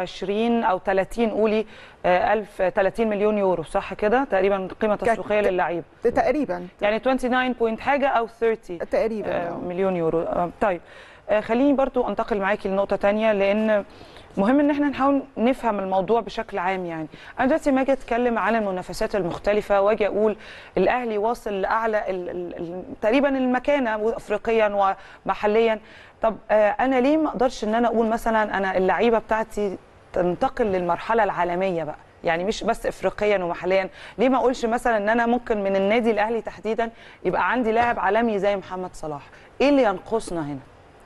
29 او 30 قولي آه، 1000 30 مليون يورو صح كده تقريبا القيمه التسويقيه ك- للعيب تقريبا يعني 29 بوينت حاجه او 30 تقريبا آه، آه. مليون يورو آه، طيب آه، خليني برضو انتقل معاكي لنقطه تانية لان مهم ان احنا نحاول نفهم الموضوع بشكل عام يعني انا دلوقتي ما اجي اتكلم عن المنافسات المختلفه واجي اقول الاهلي واصل لاعلى ال ال ال تقريبا المكانه افريقيا ومحليا طب آه، انا ليه ما اقدرش ان انا اقول مثلا انا اللعيبه بتاعتي تنتقل للمرحله العالميه بقى يعني مش بس افريقيا ومحليا ليه ما اقولش مثلا ان انا ممكن من النادي الاهلي تحديدا يبقى عندي لاعب عالمي زي محمد صلاح ايه اللي ينقصنا هنا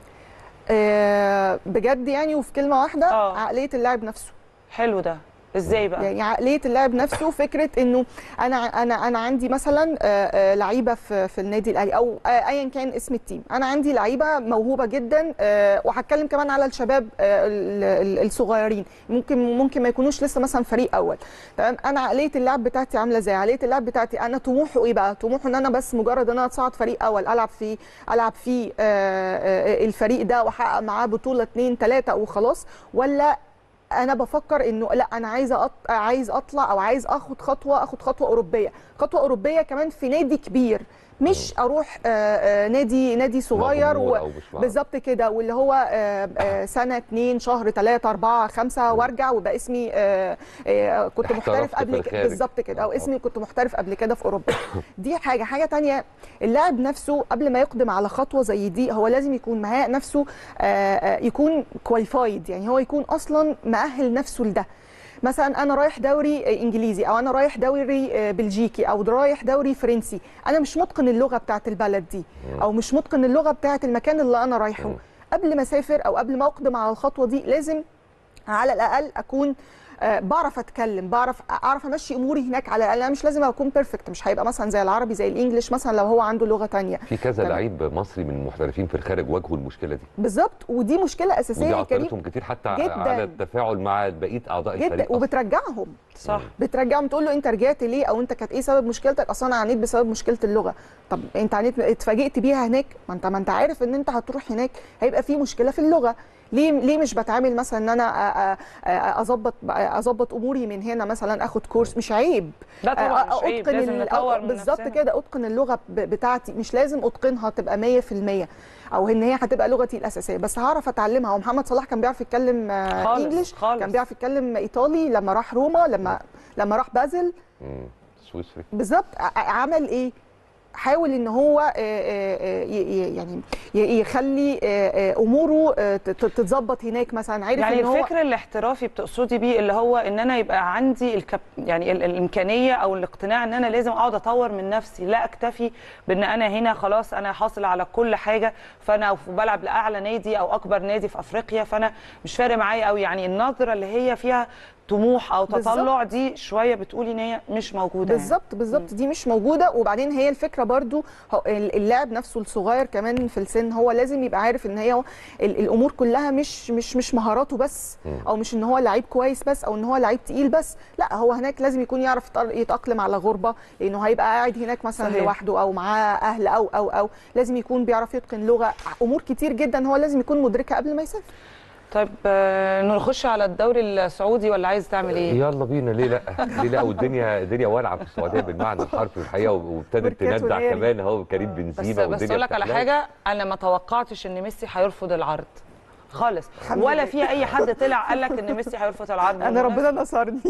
آه، بجد يعني وفي كلمه واحده عقليه اللاعب نفسه حلو ده ازاي بقى يعني عقليه اللاعب نفسه فكره انه انا انا انا عندي مثلا آه، آه، لعيبه في في النادي الاهلي او آه، ايا كان اسم التيم انا عندي لعيبه موهوبه جدا آه، وهتكلم كمان على الشباب آه، ال- ال- الصغيرين ممكن ممكن ما يكونوش لسه مثلا فريق اول تمام انا عقليه اللاعب بتاعتي عامله ازاي عقليه اللاعب بتاعتي انا طموحه ايه بقى طموحه ان انا بس مجرد ان انا اتصعد فريق اول العب فيه العب فيه آه، آه، الفريق ده واحقق معاه بطوله اتنين تلاته وخلاص ولا انا بفكر انه لا انا عايزه أط... عايز اطلع او عايز اخد خطوه اخد خطوه اوروبيه خطوه اوروبيه كمان في نادي كبير مش اروح آه، آه، نادي نادي صغير مغمور أو مش مغمور. بالظبط كده واللي هو آه، آه، سنه اتنين شهر تلاته اربعه خمسه وارجع ويبقى اسمي آه، آه، كنت احترفت محترف في قبل كده الخارج. بالظبط كده او اسمي كنت محترف قبل كده في اوروبا دي حاجه حاجه تانية اللاعب نفسه قبل ما يقدم على خطوه زي دي هو لازم يكون مهيأ نفسه آه، آه، يكون كواليفايد يعني هو يكون اصلا مؤهل نفسه لده مثلا انا رايح دوري آه، انجليزي او انا رايح دوري آه، بلجيكي او رايح دوري فرنسي انا مش متقن اللغه بتاعت البلد دي او مش متقن اللغه بتاعت المكان اللي انا رايحه قبل ما اسافر او قبل ما اقدم على الخطوه دي لازم على الاقل اكون آه، بعرف اتكلم بعرف اعرف امشي اموري هناك على الاقل انا مش لازم اكون بيرفكت مش هيبقى مثلا زي العربي زي الانجليش مثلا لو هو عنده لغه تانية في كذا تمام. لعيب مصري من المحترفين في الخارج واجهوا المشكله دي بالظبط ودي مشكله اساسيه ودي يا كريم عطلتهم كتير حتى جداً. على التفاعل مع بقيه اعضاء جدا الفريق أصلاً. وبترجعهم صح بترجعهم تقول له انت رجعت ليه او انت كانت ايه سبب مشكلتك اصلا انا عانيت بسبب مشكله اللغه طب انت عانيت اتفاجئت بيها هناك ما انت ما انت عارف ان انت هتروح هناك هيبقى في مشكله في اللغه ليه ليه مش بتعامل مثلا ان انا أ- أ- أ- اظبط اظبط اموري من هنا مثلا اخد كورس مش عيب لا طبعاً أ- مش عيب، أتقن لازم ال- نطور من بالظبط نفسنا. كده اتقن اللغه ب- بتاعتي مش لازم اتقنها تبقى 100% او ان هي هتبقى لغتي الاساسيه بس هعرف اتعلمها ومحمد صلاح كان بيعرف يتكلم آه، خالص، انجلش خالص. كان بيعرف يتكلم ايطالي لما راح روما لما لما راح بازل مم. سويسري بالظبط ع- عمل ايه حاول ان هو آه، آه، آه، ي- ي- يعني ي- يخلي آه، آه، اموره آه، ت- ت- تتظبط هناك مثلا عارف يعني ان هو الفكر الاحترافي بتقصدي بيه اللي هو ان انا يبقى عندي الكب يعني ال- الامكانيه او الاقتناع ان انا لازم اقعد اطور من نفسي لا اكتفي بان انا هنا خلاص انا حاصل على كل حاجه فانا ف- بلعب لاعلى نادي او اكبر نادي في افريقيا فانا مش فارق معايا قوي يعني النظره اللي هي فيها طموح او بالظبط. تطلع دي شويه بتقولي ان هي مش موجوده يعني. بالظبط بالظبط دي مش موجوده وبعدين هي الفكره برضو هو ال- اللاعب نفسه الصغير كمان في السن هو لازم يبقى عارف ان هي ال- الامور كلها مش مش مش مهاراته بس او مش ان هو لعيب كويس بس او ان هو لعيب تقيل بس لا هو هناك لازم يكون يعرف يتأ- يتاقلم على غربه لانه هيبقى قاعد هناك مثلا صحيح. لوحده او معاه اهل او او او لازم يكون بيعرف يتقن لغه امور كتير جدا هو لازم يكون مدركها قبل ما يسافر طيب آه، نخش على الدوري السعودي ولا عايز تعمل ايه يلا بينا ليه لا ليه لا والدنيا الدنيا والعه في السعوديه بالمعنى الحرفي الحقيقه وابتدت ميركاتو تندع ناري. كمان اهو كريم بس بنزيما بس والدنيا اقول لك على بتحلو. حاجه انا ما توقعتش ان ميسي هيرفض العرض خالص الحمد ولا لله. في اي حد طلع قال لك ان ميسي هيرفض العرض انا ربنا نصرني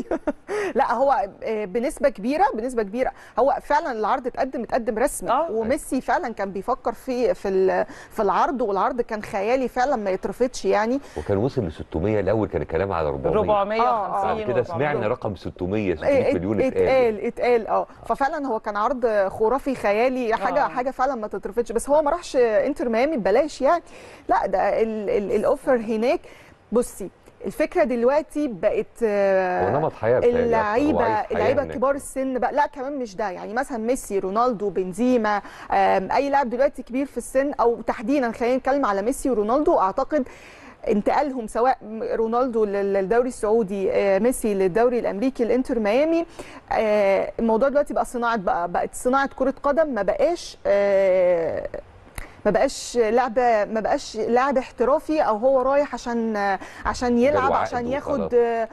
لا هو آه، بنسبه كبيره بنسبه كبيره هو فعلا العرض اتقدم اتقدم رسمي وميسي فعلا كان بيفكر في في ال- في العرض والعرض كان خيالي فعلا ما يترفضش يعني وكان وصل ل 600 الاول كان الكلام على 400 450 بعد كده سمعنا رقم 600 600 ات- مليون اتقال اتقال اتقال اه ففعلا هو كان عرض خرافي خيالي حاجه آه. حاجه فعلا ما تترفضش بس هو ما راحش انتر ميامي ببلاش يعني لا ده ال- ال- الاوفر هناك بصي الفكره دلوقتي بقت آه، هو نمط حياة بتهيألي أكتر، هو اللعيبه عايز حياة اللعيبه هناك. كبار السن بقى لا كمان مش ده يعني مثلا ميسي رونالدو بنزيما آم، اي لاعب دلوقتي كبير في السن او تحديدا خلينا نتكلم على ميسي ورونالدو اعتقد انتقالهم سواء رونالدو لل- للدوري السعودي آه، ميسي للدوري الامريكي الانتر ميامي آه، الموضوع دلوقتي بقى صناعه بقى بقت صناعه كره قدم ما بقاش آه، ما بقاش لعبه ما بقاش لاعب احترافي او هو رايح عشان عشان يلعب جاله عشان عقد ياخد وخلاص. آه،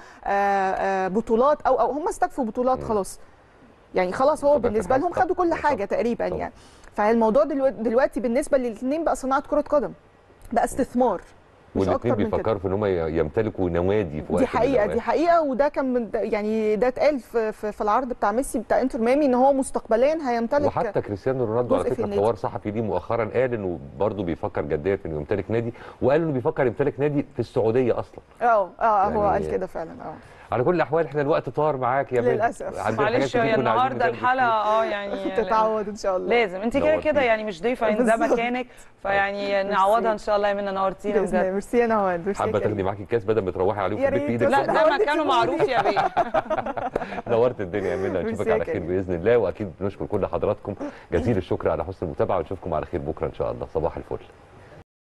آه، بطولات او او هم استكفوا بطولات خلاص يعني خلاص هو طبعاً بالنسبه لهم خدوا كل حاجه تقريبا يعني فالموضوع دلوقتي, دلوقتي بالنسبه للاثنين بقى صناعه كره قدم بقى استثمار مش والاثنين اكتر من كده بيفكروا في ان هم يمتلكوا نوادي في وقت دي من حقيقه الأوقات. دي حقيقه وده كان من يعني ده اتقال في, في, في العرض بتاع ميسي بتاع انتر ميامي ان هو مستقبليا هيمتلك وحتى كريستيانو رونالدو على جزء في فكره في النادي. حوار صحفي ليه مؤخرا قال انه برضه بيفكر جديا في انه يمتلك نادي وقال انه بيفكر يمتلك نادي في السعوديه اصلا اه اه هو يعني- قال كده فعلا اه على كل الاحوال احنا الوقت طار معاك يا ميرفت. للأسف. عندنا حاجات معلش كتير هي كنا عايزين النهارده نتكلم الحلقه اه يعني تتعوض ان شاء الله لازم انت كده نورتينا. كده يعني مش ضيفه يعني ده بالظبط. مكانك فيعني نعوضها ان شاء الله يا منى نورتينا باذن الله بجد ميرسي يا نهاد ميرسي يا حابه كريم. تاخدي معاكي الكاس بدل ما تروحي عليهم في يا البيت ريت. بايدك لا واحدة. ده هوديك مكانه في معروف يا بيه نورت الدنيا يا منى ميرسي نشوفك يا على خير كريم. باذن الله واكيد بنشكر كل حضراتكم جزيل الشكر على حسن المتابعه ونشوفكم على خير بكره ان شاء الله صباح الفل